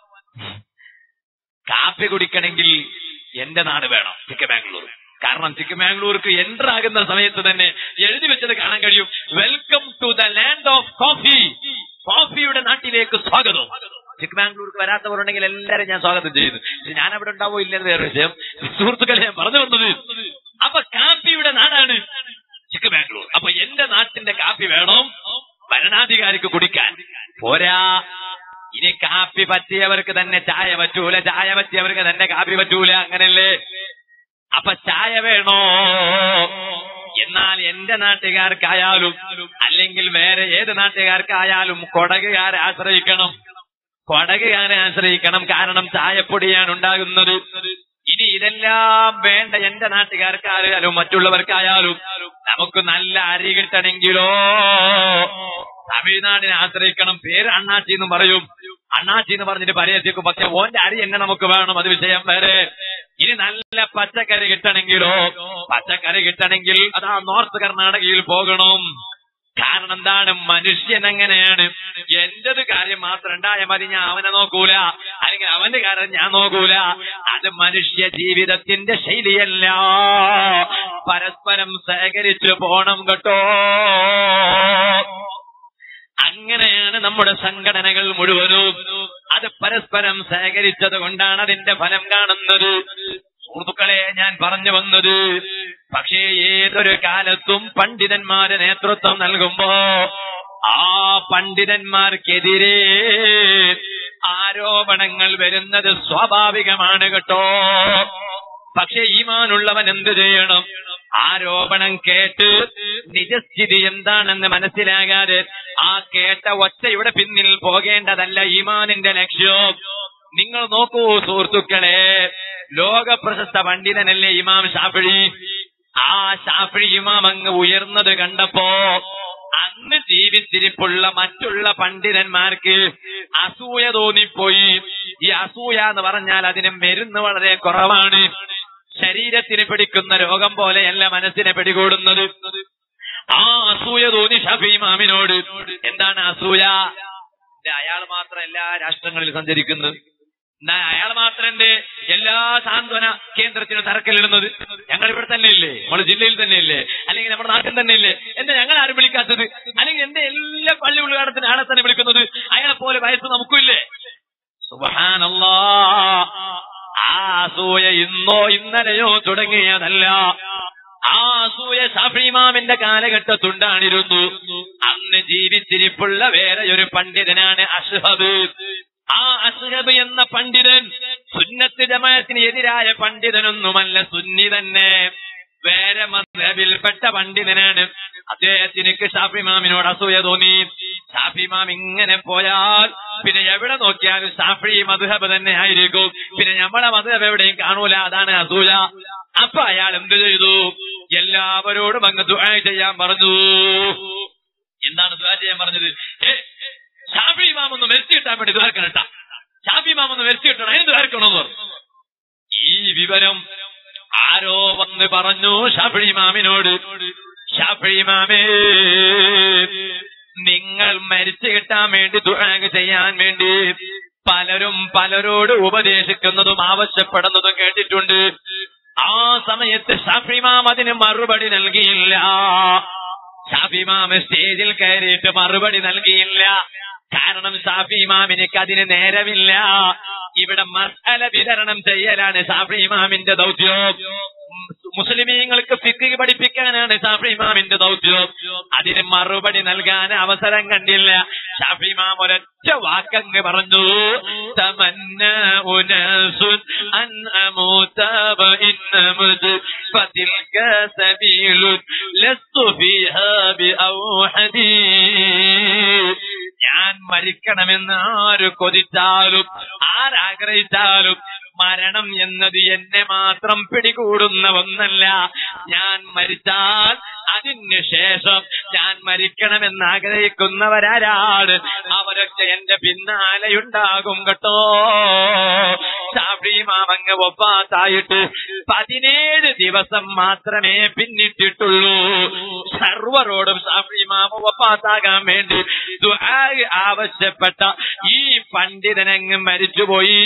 കാപ്പി കുടിക്കണമെങ്കിൽ എന്റെ നാട് വേണം ചിക്കമാംഗ്ലൂർ കാരണം ചിക്കമാംഗ്ലൂർക്ക് എൻ്റർ ആകുന്ന സമയത്ത് തന്നെ എഴുതി വെച്ചത് കാണാൻ കഴിയും welcome to the land of coffee കോഫിയുടെ നാട്ടിലേക്ക് സ്വാഗതം ചിക്കമാംഗ്ലൂർക്ക് വരാത്തവരുണ്ടെങ്കിൽ എല്ലാവരും ഞാൻ സ്വാഗതം ചെയ്യുന്നു പക്ഷെ ഞാൻ അവിടെ ഉണ്ടാവോ ഇല്ലെന്ന് വേറെ വിഷയം സുഹൃത്തുക്കളെ ഞാൻ പറഞ്ഞു വന്നത് അപ്പൊ കാപ്പിയുടെ നാടാണ് ചിക്കമാംഗ്ലൂർ അപ്പൊ എന്റെ നാട്ടിന്റെ കാപ്പി വേണം ഭരണാധികാരിക്ക് കുടിക്കാൻ പോരാ ഇനി കാപ്പി പറ്റിയവർക്ക് തന്നെ ചായ പറ്റൂല ചായ പറ്റിയവർക്ക് തന്നെ കാപ്പി പറ്റൂല അങ്ങനല്ലേ അപ്പൊ ചായ വേണോ എന്നാൽ എന്റെ നാട്ടുകാർക്കായാലും അല്ലെങ്കിൽ വേറെ ഏത് നാട്ടുകാർക്കായാലും കൊടകുകാരെ ആശ്രയിക്കണം കൊടകുകാരെ ആശ്രയിക്കണം കാരണം ചായപ്പൊടിയാണ് ഉണ്ടാകുന്നത് ഇനി ഇതെല്ലാം വേണ്ട എന്റെ നാട്ടുകാർക്കായാലും മറ്റുള്ളവർക്കായാലും നമുക്ക് നല്ല അരി കിട്ടണമെങ്കിലോ തമിഴ്നാടിനെ ആശ്രയിക്കണം പേര് അണ്ണാച്ചി എന്ന് പറയും അണ്ണാച്ചി എന്ന് പറഞ്ഞിട്ട് പരിഹരിക്കും പക്ഷെ ഓന്റെ അരി എന്നെ നമുക്ക് വേണം അത് വിഷയം വേറെ ഇനി നല്ല പച്ചക്കറി കിട്ടണമെങ്കിലോ പച്ചക്കറി കിട്ടണമെങ്കിൽ അതാ നോർത്ത് കർണാടകയിൽ പോകണം കാരണം എന്താണ് മനുഷ്യൻ എങ്ങനെയാണ് എന്റത് കാര്യം മാത്രം ഉണ്ടായ മതി ഞാൻ അവനെ നോക്കൂല അല്ലെങ്കിൽ അവന്റെ കാര്യം ഞാൻ നോക്കൂല അത് മനുഷ്യ ജീവിതത്തിന്റെ ശൈലിയല്ല പരസ്പരം സഹകരിച്ചു പോണം കേട്ടോ അങ്ങനെയാണ് നമ്മുടെ സംഘടനകൾ മുഴുവനും അത് പരസ്പരം സഹകരിച്ചത് കൊണ്ടാണ് അതിന്റെ ഫലം കാണുന്നത് സുഹൃത്തുക്കളെ ഞാൻ പറഞ്ഞു വന്നത് പക്ഷേ ഏതൊരു കാലത്തും പണ്ഡിതന്മാര് നേതൃത്വം നൽകുമ്പോ ആ പണ്ഡിതന്മാർക്കെതിരെ ആരോപണങ്ങൾ വരുന്നത് സ്വാഭാവികമാണ് കേട്ടോ പക്ഷെ ഈമാനുള്ളവൻ എന്ത് ചെയ്യണം ആരോപണം കേട്ട് നിജസ്ഥിതി എന്താണെന്ന് മനസ്സിലാകാതെ ആ കേട്ട ഒച്ചയുടെ പിന്നിൽ പോകേണ്ടതല്ല ഈമാനിന്റെ ലക്ഷ്യം നിങ്ങൾ നോക്കൂ സുഹൃത്തുക്കളെ ലോക പ്രശസ്ത പണ്ഡിതനല്ലേ ഇമാം ഷാഫിഴി ആ ഷാഫിഴി ഇമാം അങ്ങ് ഉയർന്നത് കണ്ടപ്പോ അന്ന് ജീവിച്ചിരിപ്പുള്ള മറ്റുള്ള പണ്ഡിതന്മാർക്ക് അസൂയ തോന്നിപ്പോയി ഈ അസൂയ എന്ന് പറഞ്ഞാൽ അതിന് മരുന്ന് വളരെ കുറവാണ് ശരീരത്തിന് പിടിക്കുന്ന രോഗം പോലെയല്ല മനസ്സിനെ പിടികൂടുന്നത് ആ അസൂയ തോന്നി ഷഫി ഇമാമിനോട് എന്താണ് അസൂയ ഇത് അയാൾ മാത്രം എല്ലാ രാഷ്ട്രങ്ങളിൽ സഞ്ചരിക്കുന്നത് എന്നാ അയാൾ മാത്രം എന്റെ എല്ലാ സാന്ത്വന കേന്ദ്രത്തിനും തറക്കല്ലിടുന്നത് ഞങ്ങൾ ഇവിടെ തന്നെ ഇല്ലേ നമ്മുടെ ജില്ലയിൽ തന്നെ ഇല്ലേ അല്ലെങ്കിൽ നമ്മുടെ നാട്ടിൽ തന്നെ ഇല്ലേ എന്താ ഞങ്ങൾ ആരും വിളിക്കാത്തത് അല്ലെങ്കിൽ എന്റെ എല്ലാ പള്ളി ഉദ്ഘാടനത്തിന് ആളെ തന്നെ വിളിക്കുന്നത് അയാളെ പോലെ വയസ്സ് നമുക്കില്ലേ സുബഹാനല്ലാ അസൂയ ഇന്നോ ഇന്നലെയോ തുടങ്ങിയതല്ല ആ അസൂയ ഷാഫിമാമിന്റെ കാലഘട്ടത്തുണ്ടാണിരുന്നു അന്ന് ജീവിച്ചിരിപ്പുള്ള വേറെ ഒരു പണ്ഡിതനാണ് അഷ്ഹബ് ആ അഷ്ഹബ് എന്ന പണ്ഡിതൻ സുന്നത്ത് ജമാഅത്തിന് എതിരായ പണ്ഡിതനൊന്നുമല്ല സുന്നി തന്നെ വേറെ മദ്ഹബിൽപ്പെട്ട പണ്ഡിതനാണ് അദ്ദേഹത്തിനക്ക് ഷാഫിമാമിനോട് അസൂയ തോന്നി ഷാഫിമാം ഇങ്ങനെ പോയാൽ പിന്നെ എവിടെ നോക്കിയാലും ഷാഫി മധുഹബ് തന്നെ ആയിരിക്കും പിന്നെ നമ്മളെ മധുഹബ് എവിടെയും കാണൂല അതാണ് അസൂയ അപ്പൊ അയാൾ എന്ത് ചെയ്തു എല്ലാവരോടും അങ്ങ് ദുആ ചെയ്യാൻ പറഞ്ഞു എന്താണ് ദുആ ചെയ്യാൻ പറഞ്ഞത് ഏ, ഷാഫി ഇമാം ഒന്ന് മെസ്സി കിട്ടാൻ വേണ്ടി ദുആർക്കണം കേട്ടാ ഷാഫി ഇമാം ഒന്ന് മെസ്സി കിട്ടണം അതിന് ദുആർക്കണമെന്ന് പറഞ്ഞു ഈ വിവരം ആരോ വന്ന് പറഞ്ഞു ഷാഫി ഇമാമിനോട് ഷാഫി ഇമാമേ നിങ്ങൾ മരിച്ചു കിട്ടാൻ വേണ്ടി ദുആ ചെയ്യാൻ വേണ്ടി പലരും പലരോട് ഉപദേശിക്കുന്നതും ആവശ്യപ്പെടുന്നതും കേട്ടിട്ടുണ്ട് ആ സമയത്ത് ഷാഫിമാം അതിന് മറുപടി നൽകിയില്ല ഷാഫിമാം സ്റ്റേജിൽ കയറിയിട്ട് മറുപടി നൽകിയില്ല കാരണം ഷാഫിമാമിനിക്ക് അതിന് നേരമില്ല ഇവിടെ മസാല വിതരണം ചെയ്യലാണ് ഷാഫിമാമിന്റെ ദൗത്യം മുസ്ലിമീങ്ങൾക്ക് ഫിക്ക് പഠിപ്പിക്കാനാണ് ഷാഫി ഇമാമിന്റെ ദൗത്യം അതിന് മറുപടി നൽകാൻ അവസരം കണ്ടില്ല ഷാഫി ഇമാം ഒരൊറ്റ വാക്കങ്ങ് പറഞ്ഞു തമന്ന ഉനസുൻ അൻ അമൂത വഇന്ന മുത് ഫതിൽക സബീലുൻ ലസ്തു ഫീഹാ ബിഔഹദീ ഞാൻ മരിക്കണമെന്ന് ആര് കൊതിച്ചാലും ആരാഗ്രഹിച്ചാലും മരണം എന്നത് എന്നെ മാത്രം പിടികൂടുന്ന ഒന്നല്ല ഞാൻ മരിച്ചാൽ അതിന് ശേഷം ഞാൻ മരിക്കണമെന്ന് ആഗ്രഹിക്കുന്നവരാരാണ് അവരൊക്കെ എന്റെ പിന്നാലെയുണ്ടാകും കേട്ടോ ഷാഫിമാമങ്ങ് ഒപ്പാത്തായിട്ട് പതിനേഴ് ദിവസം മാത്രമേ പിന്നിട്ടിട്ടുള്ളൂ സർവരോടും ഷാഫിമാമ ഒപ്പാത്താകാൻ വേണ്ടി ദുആ ആവശ്യപ്പെട്ട ഈ പണ്ഡിതനങ്ങ് മരിച്ചുപോയി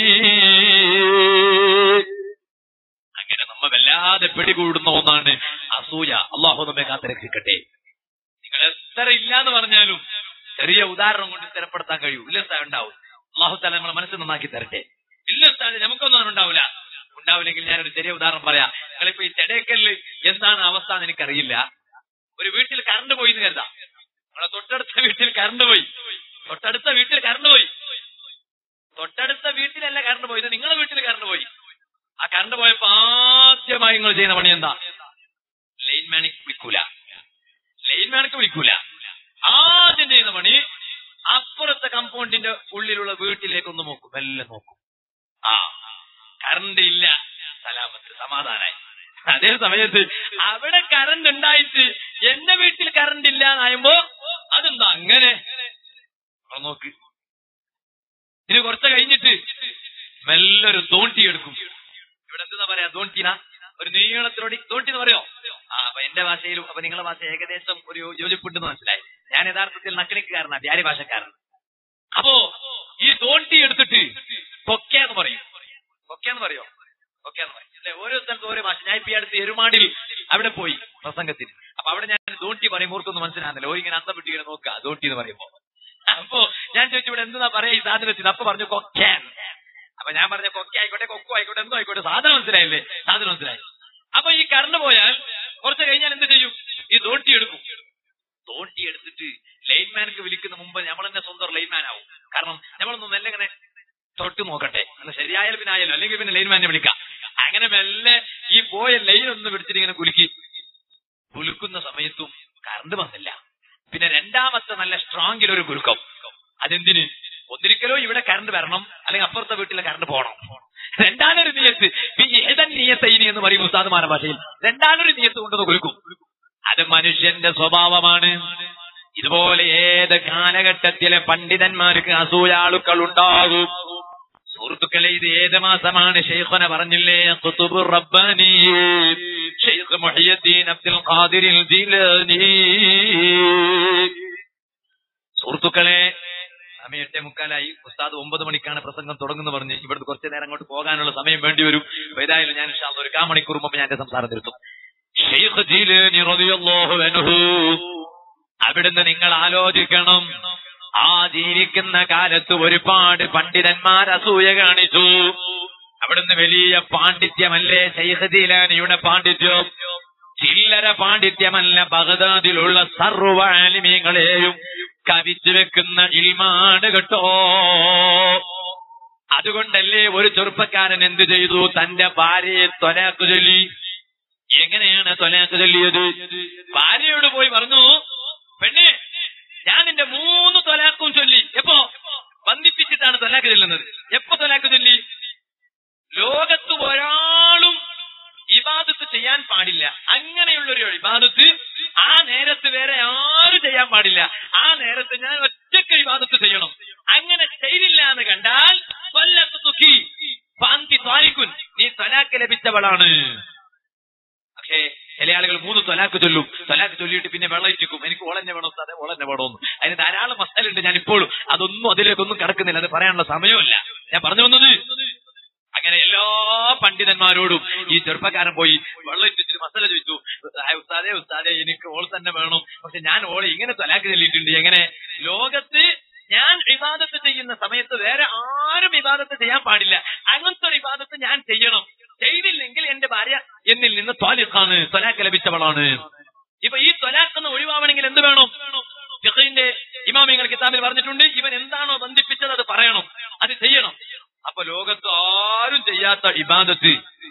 അങ്ങനെ നമ്മ വല്ലാതെ പിടികൂടുന്ന ഒന്നാണ് അസൂയ അള്ളാഹു നമ്മെ കാത്തിരക്ഷിക്കട്ടെ നിങ്ങൾ എത്ര ഇല്ലാന്ന് പറഞ്ഞാലും ചെറിയ ഉദാഹരണം കൊണ്ട് സ്ഥിരപ്പെടുത്താൻ കഴിയൂ ഇല്ല സ്ഥാനം ഉണ്ടാവും അള്ളാഹു താല നമ്മളെ മനസ്സ് നന്നാക്കി തരട്ടെ ഇല്ല സ്ഥാനം നമുക്കൊന്നും അങ്ങനെ ഉണ്ടാവില്ല ഉണ്ടാവില്ലെങ്കിൽ ഞാനൊരു ചെറിയ ഉദാഹരണം പറയാം നിങ്ങളിപ്പോ ഈ ചെടേക്കല്ല് എന്താണ് അവസ്ഥ എന്ന് എനിക്കറിയില്ല ഒരു വീട്ടിൽ കറണ്ട് പോയി എന്ന് കരുതാം നമ്മളെ തൊട്ടടുത്ത വീട്ടിൽ കറണ്ട് പോയി തൊട്ടടുത്ത വീട്ടിൽ കറണ്ട് പോയി തൊട്ടടുത്ത വീട്ടിലല്ല കറണ്ട് പോയത് നിങ്ങളെ വീട്ടിൽ കറണ്ട് പോയി ആ കറണ്ട് പോയപ്പോ ആദ്യമായി നിങ്ങൾ ചെയ്യുന്ന പണി എന്താ ലൈൻമാനിക്ക് വിളിക്കൂല ലൈൻമാനിക്ക് വിളിക്കൂല ആദ്യം ചെയ്യുന്ന പണി അപ്പുറത്തെ കമ്പൗണ്ടിന്റെ ഉള്ളിലുള്ള വീട്ടിലേക്ക് ഒന്ന് നോക്കും മെല്ലെ നോക്കും ആ കറണ്ട് ഇല്ല സലാമത്ത് സമാധാനായി അതേ സമയത്ത് അവിടെ കറണ്ട് ഉണ്ടായിട്ട് എന്റെ വീട്ടിൽ കറണ്ട് ഇല്ല എന്നായുമ്പോ അതെന്താ അങ്ങനെ അവിടെ നോക്ക് ഇനി കുറച്ച് കഴിഞ്ഞിട്ട് മെല്ലെ ഒരു തോണ്ടി എടുക്കും ഇവിടെ എന്താ പറയാ തോണ്ടിന ഒരു നീളത്തിലോടി തോണ്ടി എന്ന് പറയോ ആ അപ്പൊ എന്റെ ഭാഷയിലും അപ്പൊ നിങ്ങളുടെ ഭാഷ ഏകദേശം ഒരു യോജിപ്പുണ്ടെന്ന് മനസ്സിലായി ഞാൻ യഥാർത്ഥത്തിൽ നക്കണിക്കാരനാ വ്യാരി ഭാഷക്കാരൻ അപ്പോ ഈ തോണ്ടി എടുത്തിട്ട് കൊക്ക എന്ന് പറയും കൊക്ക എന്ന് പറയോ കൊക്ക എന്ന് പറയും അല്ലെ ഓരോ സ്ഥലത്ത് ഓരോ ഭാഷ ഞാൻ ഇപ്പൊ ഈ അടുത്ത് എരുമാടിൽ അവിടെ പോയി പ്രസംഗത്തിന് അപ്പൊ അവിടെ ഞാൻ തോണ്ടി പറയുമ്പോൾ ഓർക്കൊന്നും മനസ്സിലാകുന്നില്ല ഓ ഇങ്ങനെ അന്തം വിട്ടിങ്ങനെ നോക്കുക തോണ്ടി എന്ന് പറയുമ്പോ അപ്പോ ഞാൻ ചോദിച്ചു ഇവിടെ എന്താ പറയാ ഈ സാധനത്തിന് അപ്പൊ പറഞ്ഞു കൊക്കാൻ അപ്പൊ ഞാൻ പറഞ്ഞ കൊക്ക ആയിക്കോട്ടെ കൊക്കോ ആയിക്കോട്ടെ എന്തോ ആയിക്കോട്ടെ സാധനം മനസ്സിലായില്ലേ സാധനം മനസ്സിലായി അപ്പൊ ഈ കറണ്ട് പോയാൽ കുറച്ച് കഴിഞ്ഞാൽ എന്ത് ചെയ്യും ഈ തോണ്ടി എടുക്കും തോണ്ടി എടുത്തിട്ട് ലൈൻമാൻക്ക് വിളിക്കുന്ന മുമ്പ് നമ്മൾ തന്നെ സ്വന്തം ലൈൻമാൻ ആവും കാരണം നമ്മളൊന്ന് മെല്ലെ ഇങ്ങനെ തൊട്ട് നോക്കട്ടെ അങ്ങനെ ശരിയായാലും പിന്നെ ആയാലും അല്ലെങ്കിൽ പിന്നെ ലൈൻമാനെ വിളിക്കാം അങ്ങനെ മെല്ലെ ഈ പോയ ലൈൻ ഒന്ന് പിടിച്ചിട്ട് ഇങ്ങനെ കുലുക്കി കുലുക്കുന്ന സമയത്തും കറണ്ട് വന്നില്ല പിന്നെ രണ്ടാമത്തെ നല്ല സ്ട്രോങ്ങിൽ ഒരു കുലുക്കം അതെന്തിന് ഒന്നിരിക്കലോ ഇവിടെ കറണ്ട് വരണം അല്ലെങ്കിൽ അപ്പുറത്തെ വീട്ടിലെ കറണ്ട് പോകണം രണ്ടാനൊരു നിയത്ത് ഏതൻ നിയത്തൈനി എന്ന് പറയും ഉസ്താദുമാരുടെ ഭാഷയിൽ രണ്ടാനൊരു നിയത്ത് കൊണ്ടൊന്ന് കുലുക്കും അത് മനുഷ്യന്റെ സ്വഭാവമാണ് ഇതുപോലെ ഏത് കാലഘട്ടത്തിലെ പണ്ഡിതന്മാർക്ക് അസൂയാളുക്കൾ ഉണ്ടാകും സുഹൃത്തുക്കളെ ഇത് ഏത് മാസമാണ് ഷെയ്ഖുന പറഞ്ഞില്ലേ ഖുതുബുർ റബ്ബാനി ഷെയ്ഖ് മുഹിയുദ്ദീൻ അബ്ദുൽ ഖാദിർ ജീലാനി സുഹൃത്തുക്കളെ സമയം എട്ടേ മുക്കാലായി ഉസ്താദ് ഒമ്പത് മണിക്കാണ് പ്രസംഗം തുടങ്ങുന്നു പറഞ്ഞ് ഇവിടുന്ന് കുറച്ചു നേരം അങ്ങോട്ട് പോകാനുള്ള സമയം വേണ്ടി വരും അപ്പൊ ഏതായാലും ഞാൻ ഇൻഷാ അല്ലാഹ് ഒരു കാ മണിക്കൂർ മുമ്പ് ഞാൻ എന്റെ സംസാരം നിർത്തും ഷെയ്ഖ് ജീലാനി റളിയല്ലാഹു അൻഹു അവിടുന്ന് നിങ്ങൾ ആലോചിക്കണം ആ ജീവിക്കുന്ന കാലത്ത് ഒരുപാട് പണ്ഡിതന്മാർ അസൂയ കാണിച്ചു അവിടുന്ന് വലിയ പാണ്ഡിത്യമല്ലേ ശൈഖ് ജീലാനിയുടെ പാണ്ഡിത്യം ചില്ലര പാണ്ഡിത്യമല്ല ബഗദാദിലുള്ള സർവ്വ ആലിമീങ്ങളെയും കവിച്ചു വെക്കുന്ന ഇൽമാണ് കേട്ടോ അതുകൊണ്ടല്ലേ ഒരു ചെറുപ്പക്കാരൻ എന്ത് ചെയ്തു തന്റെ ഭാര്യയെ തൊലാക്ക് ചൊല്ലി എങ്ങനെയാണ് തൊലാക്ക് ചൊല്ലിയത് ഭാര്യയോട് പോയി പറഞ്ഞു പെണ്ണെ ഞാൻ നിന്റെ മൂന്ന് തൊലാക്കും ചൊല്ലി എപ്പോ ബന്ധിപ്പിച്ചിട്ടാണ് തൊലാക്ക് ചൊല്ലുന്നത് എപ്പോ തൊലാക്ക് ചൊല്ലി ലോകത്ത് ഒരാളും ഇബാദത്ത് ചെയ്യാൻ പാടില്ല അങ്ങനെയുള്ള ഒരു ഇബാദത്ത് ആ നേരത്ത് വേറെ ആരും ചെയ്യാൻ പാടില്ല ആ നേരത്ത് ഞാൻ ഒറ്റയ്ക്ക് ഇബാദത്ത് ചെയ്യണം അങ്ങനെ ചെയ്തില്ല എന്ന് കണ്ടാൽ കൊല്ലത്ത് തുക്കി പാന്തി ത്വാരിക്കുൻ നീ തലാക്ക് ലഭിച്ചവളാണ് പക്ഷേ ചില ആളുകൾ മൂന്ന് തൊലാക്ക് ചൊല്ലും തൊലാക്ക് ചൊല്ലിയിട്ട് പിന്നെ വെള്ളം ഇറ്റിക്കും എനിക്ക് ഓളെന്നെ വേണം അതെ ഓളെന്നെ വേണമെന്ന് അതിന് ധാരാളം മസാലുണ്ട് ഞാൻ ഇപ്പോഴും അതൊന്നും അതിലേക്കൊന്നും കടക്കുന്നില്ല അത് പറയാനുള്ള സമയമല്ല ഞാൻ പറഞ്ഞു വന്നത് അങ്ങനെ എല്ലാ പണ്ഡിതന്മാരോടും ഈ ചെറുപ്പക്കാരൻ പോയി വെള്ളം ഇട്ടിട്ട് മസാല ചോദിച്ചു "ആ, ഉസ്താദേ ഉസ്താദേ എനിക്ക് ഓൾ തന്നെ വേണം പക്ഷെ ഞാൻ ഓളെ ഇങ്ങനെ തലാക്ക് ചൊല്ലിയിട്ടുണ്ട് എങ്ങനെ ലോകത്ത് ഞാൻ വിവാദത്ത് ചെയ്യുന്ന സമയത്ത് വേറെ ആരും വിവാദത്ത് ചെയ്യാൻ പാടില്ല അങ്ങനത്തെ ഒരു വിവാദത്ത് ഞാൻ ചെയ്യണം ചെയ്തില്ലെങ്കിൽ എന്റെ ഭാര്യ എന്നിൽ നിന്ന് ത്വാലിഖാണ് ത്വലാക്ക് ലഭിച്ചവളാണ് ഇപ്പൊ ഈ ത്വലാഖ് എന്ന് ഒഴിവാവണമെങ്കിൽ എന്ത് വേണം ഫിഖഹിന്റെ ഇമാമിങ്ങൾ കിതാബിൽ പറഞ്ഞിട്ടുണ്ട് ഇവൻ എന്താണോ ബന്ധിപ്പിച്ചത് അത് പറയണം അത് ചെയ്യണം അപ്പൊ ലോകത്ത് ആരും ചെയ്യാത്ത ഇബാദത്ത്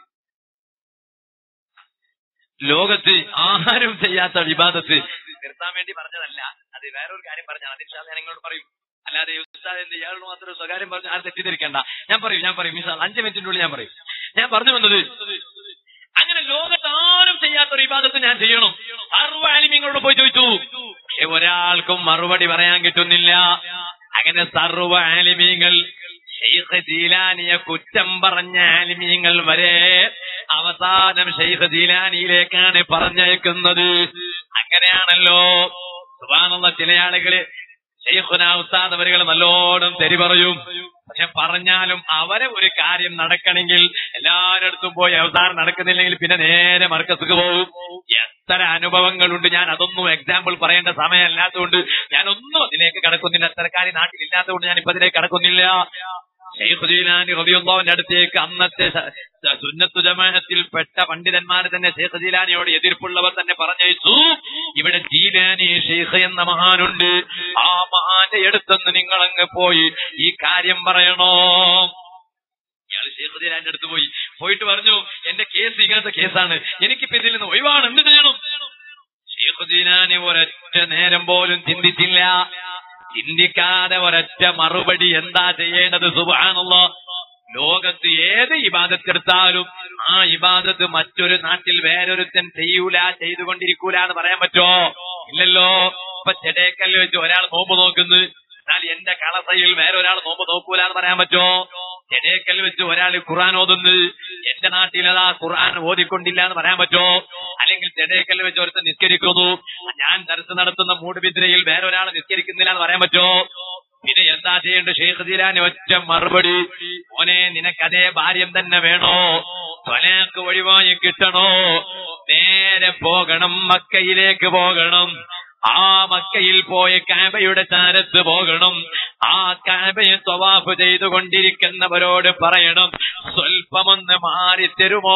ലോകത്ത് ആരും ചെയ്യാത്ത ഇബാദത്ത് നിർത്താൻ വേണ്ടി പറഞ്ഞതല്ല അത് വേറൊരു കാര്യം പറഞ്ഞാൽ അതിന് ഞാൻ നിങ്ങളോട് പറയും അല്ലാതെ ഉസ്താദ് എന്ത് ഇയാളോട് മാത്രം സ്വകാര്യം പറഞ്ഞു ആരും തെറ്റിദ്ധരിക്കണ്ട ഞാൻ പറയും ഞാൻ പറയും മിസാൽ അഞ്ച് മിനിറ്റിനുള്ളിൽ ഞാൻ പറയും ഞാൻ പറഞ്ഞു വന്നത് അങ്ങനെ ലോകത്ത് ആരും ചെയ്യാത്ത ഒരു ഇബാദത്ത് ഞാൻ ചെയ്യണം സർവ്വ ആലിമ്യങ്ങളോട് പോയി ചോദിച്ചു പക്ഷെ ഒരാൾക്കും മറുപടി പറയാൻ കിട്ടുന്നില്ല അങ്ങനെ സർവ്വ ആലിമീങ്ങൾ ഷെയ്ഖ് ജീലാനിയെ കുറ്റം പറഞ്ഞ ആലിമീങ്ങൾ വരെ അവസാനം ഷെയ്ഖ് ജീലാനിയിലേക്കാണ് പറഞ്ഞയക്കുന്നത് അങ്ങനെയാണല്ലോ സുബാനുള്ള ചില ആളുകള് ഷെയ്ഖുന ഉസ്താദ് അവരുകൾ നല്ലോണം തെരി പറയും പക്ഷെ പറഞ്ഞാലും അവരെ ഒരു കാര്യം നടക്കണമെങ്കിൽ എല്ലാരടുത്തും പോയി അവസാനം നടക്കുന്നില്ലെങ്കിൽ പിന്നെ നേരെ മർക്കസുക്ക് പോകും എത്ര അനുഭവങ്ങളുണ്ട് ഞാൻ അതൊന്നും എക്സാമ്പിൾ പറയേണ്ട സമയമല്ലാത്തതുകൊണ്ട് ഞാനൊന്നും അതിലേക്ക് കടക്കുന്നില്ല അത്തരക്കാരി നാട്ടിലില്ലാത്തതുകൊണ്ട് ഞാൻ ഇപ്പൊ അതിലേക്ക് കടക്കുന്നില്ല ഷെയ്ഖ് ജീലാനി റബിയുള്ളാവിന്റെ അടുത്തേക്ക് അന്നത്തെ സ- സ- സുന്നത്തു ജമാഅത്തിൽ പെട്ട പണ്ഡിതന്മാർ തന്നെ ഷെയ്ഖ് ജീലാനിയോട് എതിർപ്പുള്ളവർ തന്നെ പറഞ്ഞയച്ചു ഇവിടെ ജീലാനി ഷെയ്ഖ് എന്ന മഹാനുണ്ട് ആ മഹാന്റെ അടുത്തൊന്ന് നിങ്ങൾ അങ്ങ് പോയി ഈ കാര്യം പറയണോ ഇയാൾ ഷെയ്ഖ് ജീലാന്റെ അടുത്ത് പോയി പോയിട്ട് പറഞ്ഞു എന്റെ കേസ് ഇങ്ങനത്തെ കേസാണ് എനിക്കിപ്പോ ഇതിൽ നിന്ന് ഒഴിവാണ് എന്ത് ചെയ്യണം ഷെയ്ഖ് ജീലാനി ഒരൊറ്റ നേരം പോലും ചിന്തിച്ചില്ല ചിന്തിക്കാതെ ഒരൊറ്റ മറുപടി എന്താ ചെയ്യേണ്ടത് സുബാനുള്ള ലോകത്ത് ഏത് ഇബാദത്തെടുത്താലും ആ ഇബാദത്ത് മറ്റൊരു നാട്ടിൽ വേറൊരുത്തൻ ചെയ്യൂല ചെയ്തുകൊണ്ടിരിക്കൂല എന്ന് പറയാൻ പറ്റോ ഇല്ലല്ലോ ഇപ്പൊ ചെടേക്കല്ല് വെച്ച് ഒരാൾ നോമ്പ് നോക്കുന്നു എന്നാൽ എന്റെ കളസയിൽ വേറെ ഒരാൾ നോമ്പ് നോക്കൂല എന്ന് പറയാൻ പറ്റോ ചെടേക്കൽ വെച്ച് ഒരാൾ ഖുർആൻ ഓതുന്നു എന്റെ നാട്ടിൽ അതാ ഖുർആൻ ഓതിക്കൊണ്ടില്ല എന്ന് പറയാൻ പറ്റോ അല്ലെങ്കിൽ ചെടേക്കൽ വെച്ച് ഒരുത്തൻ നിസ്കരിക്കുന്നു ഞാൻ ദർശനം നടത്തുന്ന മൂടുബിദ്രയിൽ വേറെ ഒരാൾ നിസ്കരിക്കുന്നില്ല എന്ന് പറയാൻ പറ്റോ പിന്നെ എന്താ ചെയ്യേണ്ടത് ഷെയ്ഖ് ജീലാനി ഒറ്റ മറുപടി മോനെ നിനക്ക് അതേ ഭാര്യം തന്നെ വേണോ തൊലക്ക് ഒഴിവായി കിട്ടണോ നേരെ പോകണം മക്കയിലേക്ക് പോകണം ആ മക്കയിൽ പോയ കാബയുടെ ചാരത്ത് പോകണം ആ കാബയെ സ്വവാഫ് ചെയ്തുകൊണ്ടിരിക്കുന്നവരോട് പറയണം സ്വൽപ്പമൊന്ന് മാറി തരുമോ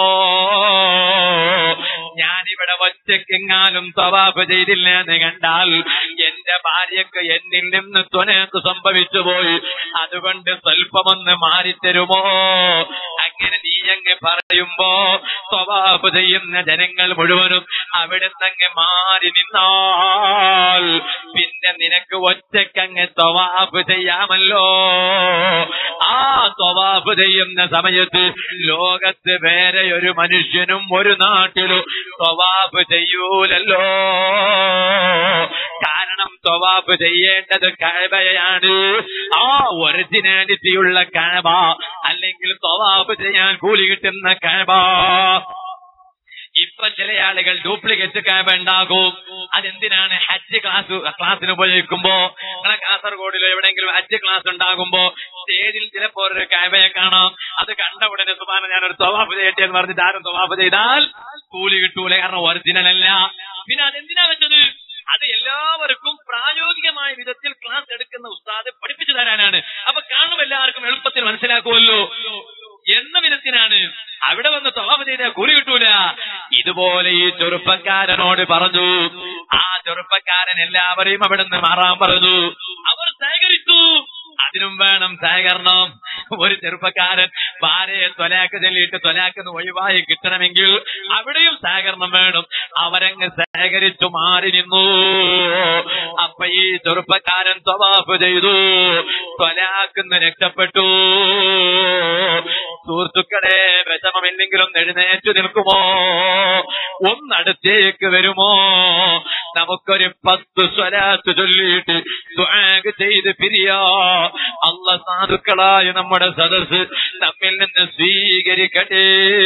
ഞാനിവിടെ ഒറ്റയ്ക്കെങ്ങാനും തവാഫ് ചെയ്തില്ല എന്ന് കണ്ടാൽ എന്റെ ഭാര്യക്ക് എന്നിൽ നിന്ന് ത്വനക്ക് സംഭവിച്ചു പോയി അതുകൊണ്ട് സ്വൽപ്പമൊന്ന് മാറിത്തരുമോ അങ്ങനെ നീ അങ്ങ് പറയുമ്പോ സ്വവാഫ് ചെയ്യുന്ന ജനങ്ങൾ മുഴുവനും അവിടെ അങ്ങ് മാറി നിന്നാൽ പിന്നെ നിനക്ക് ഒറ്റക്കങ്ങ് തവാഫ് ചെയ്യാമല്ലോ ആ തവാഫ് ചെയ്യുന്ന സമയത്ത് ലോകത്ത് വേറെ ഒരു മനുഷ്യനും ഒരു നാട്ടിലും തവാഫ് ചെയ്യൂലല്ലോ കാരണം തവാഫ് ചെയ്യേണ്ടത് കഴബയാണ് ആ ഒറിജിനാലിറ്റിയുള്ള കഴബ അല്ലെങ്കിൽ തവാഫ് ചെയ്യാൻ കൂലി കിട്ടുന്ന കഴബ ഇപ്പൊ ചില ആളുകൾ ഡ്യൂപ്ലിക്കേറ്റ് കാബ ഉണ്ടാകും അതെന്തിനാണ് ഹജ്ജ് ക്ലാസ് ക്ലാസ്സിന് ഉപയോഗിക്കുമ്പോ നിങ്ങളെ കാസർഗോഡിലോ എവിടെയെങ്കിലും ഹജ്ജ് ക്ലാസ് ഉണ്ടാകുമ്പോ സ്റ്റേജിൽ ചിലപ്പോ ഒരു കാബയെ കാണാം അത് കണ്ട ഉടനെ സുബാന ഞാനൊരു തൊവാഫ് ചെയ്യട്ടെ എന്ന് പറഞ്ഞിട്ട് ആരും തൊവാഫ് ചെയ്താൽ കൂലി കിട്ടൂല കാരണം ഒറിജിനൽ അല്ല പിന്നെ അതെന്തിനാ വെച്ചത് അത് എല്ലാവർക്കും പ്രായോഗികമായ വിധത്തിൽ ക്ലാസ് എടുക്കുന്ന ഉസ്താദ് പഠിപ്പിച്ചു തരാനാണ് അപ്പൊ കാണും എല്ലാവർക്കും എളുപ്പത്തിൽ മനസ്സിലാക്കുമല്ലോ എന്ന വിധത്തിൽ കാര്യത്തിനാണ് അവിടെ വന്ന് തവാഫ് ചെയ്താൽ കൂലി കിട്ടൂല ഇതുപോലെ ഈ ചെറുപ്പക്കാരനോട് പറഞ്ഞു ആ ചെറുപ്പക്കാരൻ എല്ലാവരെയും അവിടെ നിന്ന് മാറാൻ പറഞ്ഞു അവർ സഹകരിച്ചു അതിനും വേണം സഹകരണം ഒരു ചെറുപ്പക്കാരൻ ഭാര്യയെ തൊലാക്ക് ചൊല്ലിയിട്ട് തൊലാക്കെന്ന് ഒഴിവായി കിട്ടണമെങ്കിൽ അവിടെയും സഹകരണം വേണം അവരങ്ങ് സഹകരിച്ചു മാറി നിന്നു അപ്പൊ ഈ ചെറുപ്പക്കാരൻ തവാഫ് ചെയ്തു തൊലാക്കുന്ന് രക്ഷപ്പെട്ടു സുഹൃത്തുക്കളെ വിഷമമില്ലെങ്കിലും എഴുന്നേറ്റ് നിൽക്കുമോ ഒന്നടുത്തേക്ക് വരുമോ നമുക്കൊരു പത്ത് സ്വലാത്ത് ചൊല്ലിയിട്ട് ദ്വാഗ് ചെയ്ത് പിരിയാ അല്ല സാധുക്കളായ നമ്മുടെ സദസ് നമ്മിൽ നിന്ന് സ്വീകരിക്കട്ടെ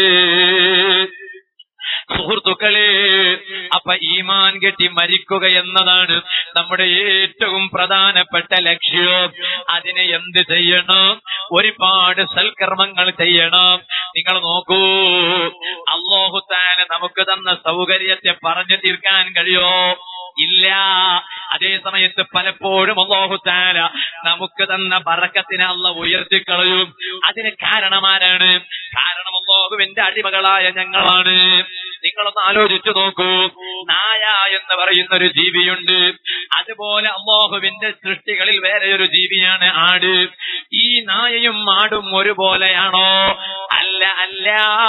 സുഹൃത്തുക്കളെ അപ്പൊ ഈമാൻ കെട്ടി മരിക്കുക എന്നതാണ് നമ്മുടെ ഏറ്റവും പ്രധാനപ്പെട്ട ലക്ഷ്യം അതിന് എന്ത് ചെയ്യണം ഒരുപാട് സൽക്കർമ്മങ്ങൾ ചെയ്യണം നിങ്ങൾ നോക്കൂ അള്ളാഹുത്താല നമുക്ക് തന്ന സൗകര്യത്തെ പറഞ്ഞു തീർക്കാൻ കഴിയോ ഇല്ല അതേ സമയത്ത് പലപ്പോഴും അള്ളാഹുത്താല നമുക്ക് തന്ന ബറക്കത്തിനെ അല്ല ഉയർത്തിക്കളയും അതിന് കാരണമാരാണ് കാരണം അള്ളാഹുവിന്റെ അടിമകളായ ഞങ്ങളാണ് നിങ്ങളൊന്ന് ആലോചിച്ചു നോക്കൂ നായ എന്ന് പറയുന്ന ഒരു ജീവിയുണ്ട് അതുപോലെ അള്ളാഹുവിന്റെ സൃഷ്ടികളിൽ വേറെ ഒരു ജീവിയാണ് ആട് ഈ നായയും ആടും ഒരുപോലെയാണോ അല്ല അല്ല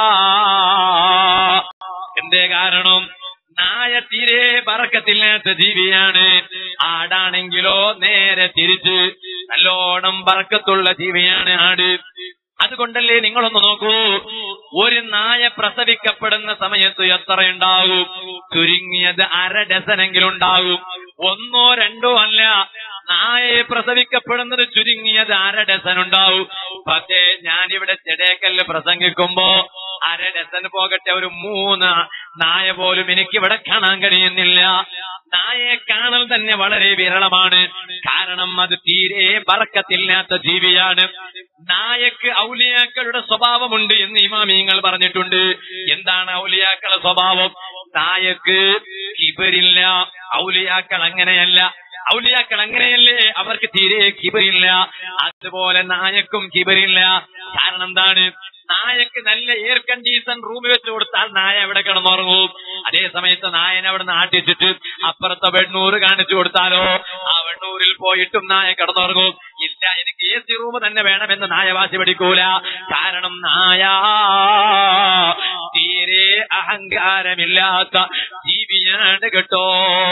എന്തേ കാരണം നായ തീരെ പറക്കത്തില്ലാത്ത ജീവിയാണ് ആടാണെങ്കിലോ നേരെ തിരിച്ച് നല്ലോണം പറക്കത്തുള്ള ജീവിയാണ് ആട് അതുകൊണ്ടല്ലേ നിങ്ങളൊന്ന് നോക്കൂ ഒരു നായ പ്രസവിക്കപ്പെടുന്ന സമയത്ത് എത്ര ഉണ്ടാകും ചുരുങ്ങിയത് അര ഡസനെങ്കിലും ഉണ്ടാകും ഒന്നോ രണ്ടോ അല്ല നായയെ പ്രസവിക്കപ്പെടുന്നത് ചുരുങ്ങിയത് അര ഡസൻ ഉണ്ടാവും പക്ഷേ ഞാനിവിടെ ചെടേക്കല്ല് പ്രസംഗിക്കുമ്പോ അര ഡസൻ പോകട്ടെ ഒരു മൂന്ന് നായ പോലും എനിക്ക് ഇവിടെ കാണാൻ കഴിയുന്നില്ല നായയെ കാണൽ തന്നെ വളരെ വിരളമാണ് കാരണം അത് തീരെ ബറക്കത്തില്ലാത്ത ജീവിയാണ് നായക്ക് ഔലിയാക്കളുടെ സ്വഭാവമുണ്ട് എന്ന് ഇമാമീങ്ങൾ പറഞ്ഞിട്ടുണ്ട് എന്താണ് ഔലിയാക്കളുടെ സ്വഭാവം നായക്ക് കിബരില്ല ഔലിയാക്കൾ അങ്ങനെയല്ല ഔലിയാക്കൾ അങ്ങനെയല്ലേ അവർക്ക് തീരെ കിബരില്ല അതുപോലെ നായക്കും കിബരില്ല കാരണം എന്താണ് നായക്ക് നല്ല എയർ കണ്ടീഷൻ റൂമിൽ വെച്ച് കൊടുത്താൽ നായ എവിടെ കിടന്നുറങ്ങും അതേ സമയത്ത് നായനെ അവിടെ നിന്ന് ആട്ടിച്ചിട്ട് അപ്പുറത്തെ വെണ്ണൂറ് കാണിച്ചു കൊടുത്താലോ ആ വെണ്ണൂരിൽ പോയിട്ടും നായ കിടന്നുറങ്ങും ഇല്ല എനിക്ക് എ സി റൂം തന്നെ വേണമെന്ന് നായ വാശി പിടിക്കൂല കാരണം നായ തീരെ അഹങ്കാരമില്ലാത്ത ജീവിയാണ് കേട്ടോ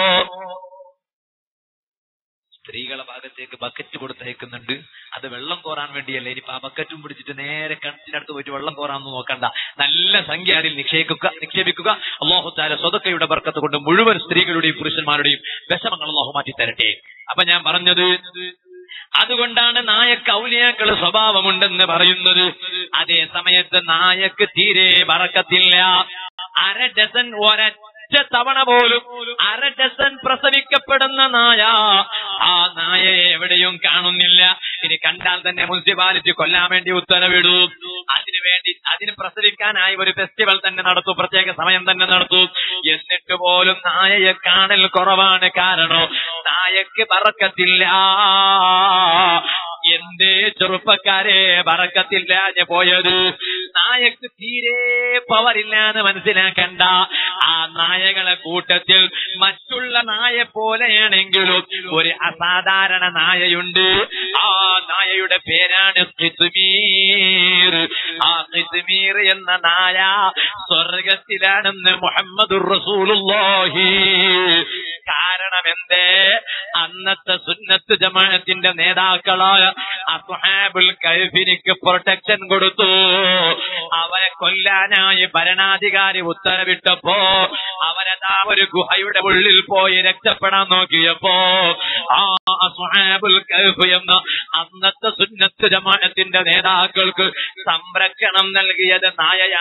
സ്ത്രീകളെ ഭാഗത്തേക്ക് ബക്കറ്റ് കൊടുത്തയക്കുന്നുണ്ട് അത് വെള്ളം കോരാൻ വേണ്ടിയല്ല ഇനിയിപ്പോ ആ ബക്കറ്റും പിടിച്ചിട്ട് നേരെ കിണറ്റിനടുത്ത് പോയിട്ട് വെള്ളം കോരാന്ന് നോക്കണ്ട നല്ല സംഖ്യ അതിൽ നിക്ഷേപിക്കുക നിക്ഷേപിക്കുക അള്ളാഹുത്താല സ്വതക്കയുടെ ബർക്കത്ത് കൊണ്ട് മുഴുവൻ സ്ത്രീകളുടെയും പുരുഷന്മാരുടെയും വിഷമങ്ങൾ അള്ളാഹു മാറ്റി തരട്ടെ അപ്പൊ ഞാൻ പറഞ്ഞത് അതുകൊണ്ടാണ് നായക്ക് ഔലിയാക്കള് സ്വഭാവമുണ്ടെന്ന് പറയുന്നത് അതേ സമയത്ത് നായക്ക് തീരെ പറക്കത്തില്ല അര ഡസൻ ഒരൊറ്റ തവണ പോലും അര ഡസൻ പ്രസവിക്കപ്പെടുന്ന നായ ആ നായയെ എവിടെയും കാണുന്നില്ല ഇനി കണ്ടാൽ തന്നെ മുനിസിപ്പാലിറ്റി കൊല്ലാൻ വേണ്ടി ഉത്തരവിടൂ അതിനു വേണ്ടി അതിന് പ്രസവിക്കാനായി ഒരു ഫെസ്റ്റിവൽ തന്നെ നടത്തൂ പ്രത്യേക സമയം തന്നെ നടത്തൂ എന്നിട്ട് പോലും നായയെ കാണൽ കുറവാണ് കാരണം നായക്ക് പറക്കത്തില്ല എന്തേ ചെറുപ്പക്കാരെ പറക്കത്തില്ലാഞ്ഞ് പോയത് നായക്ക് തീരെ പവറില്ലാന്ന് മനസ്സിലാക്കണ്ട ആ നായകളെ കൂട്ടത്തിൽ മറ്റുള്ള നായ പോലെയാണെങ്കിലും ഒരു അസാധാരണ നായയുണ്ട് ആ നായയുടെ പേരാണ് കിസ്മീർ ആ കിസ്മീർ എന്ന നായ സ്വർഗത്തിലാണെന്ന് മുഹമ്മദ് റസൂലുള്ളാഹി കാരണം എന്തേ അന്നത്തെ സുന്നത്ത് ജമാഅത്തിന്റെ നേതാക്കളായ അസ്ഹാബുൽ കൈഫിനിക്ക് പ്രൊട്ടക്ഷൻ കൊടുത്തു അവരെ കൊല്ലാനായി ഭരണാധികാരി ഉത്തരവിട്ടപ്പോ അവരതാ ഒരു ഗുഹയുടെ ഉള്ളിൽ പോയി രക്ഷപ്പെടാൻ നോക്കിയപ്പോ ആ അസ്ഹാബുൽ കൈഫ് എന്ന അന്നത്തെ സുന്നത്ത് ജമാഅത്തിന്റെ നേതാക്കൾക്ക് സംരക്ഷണം നൽകിയത് നായ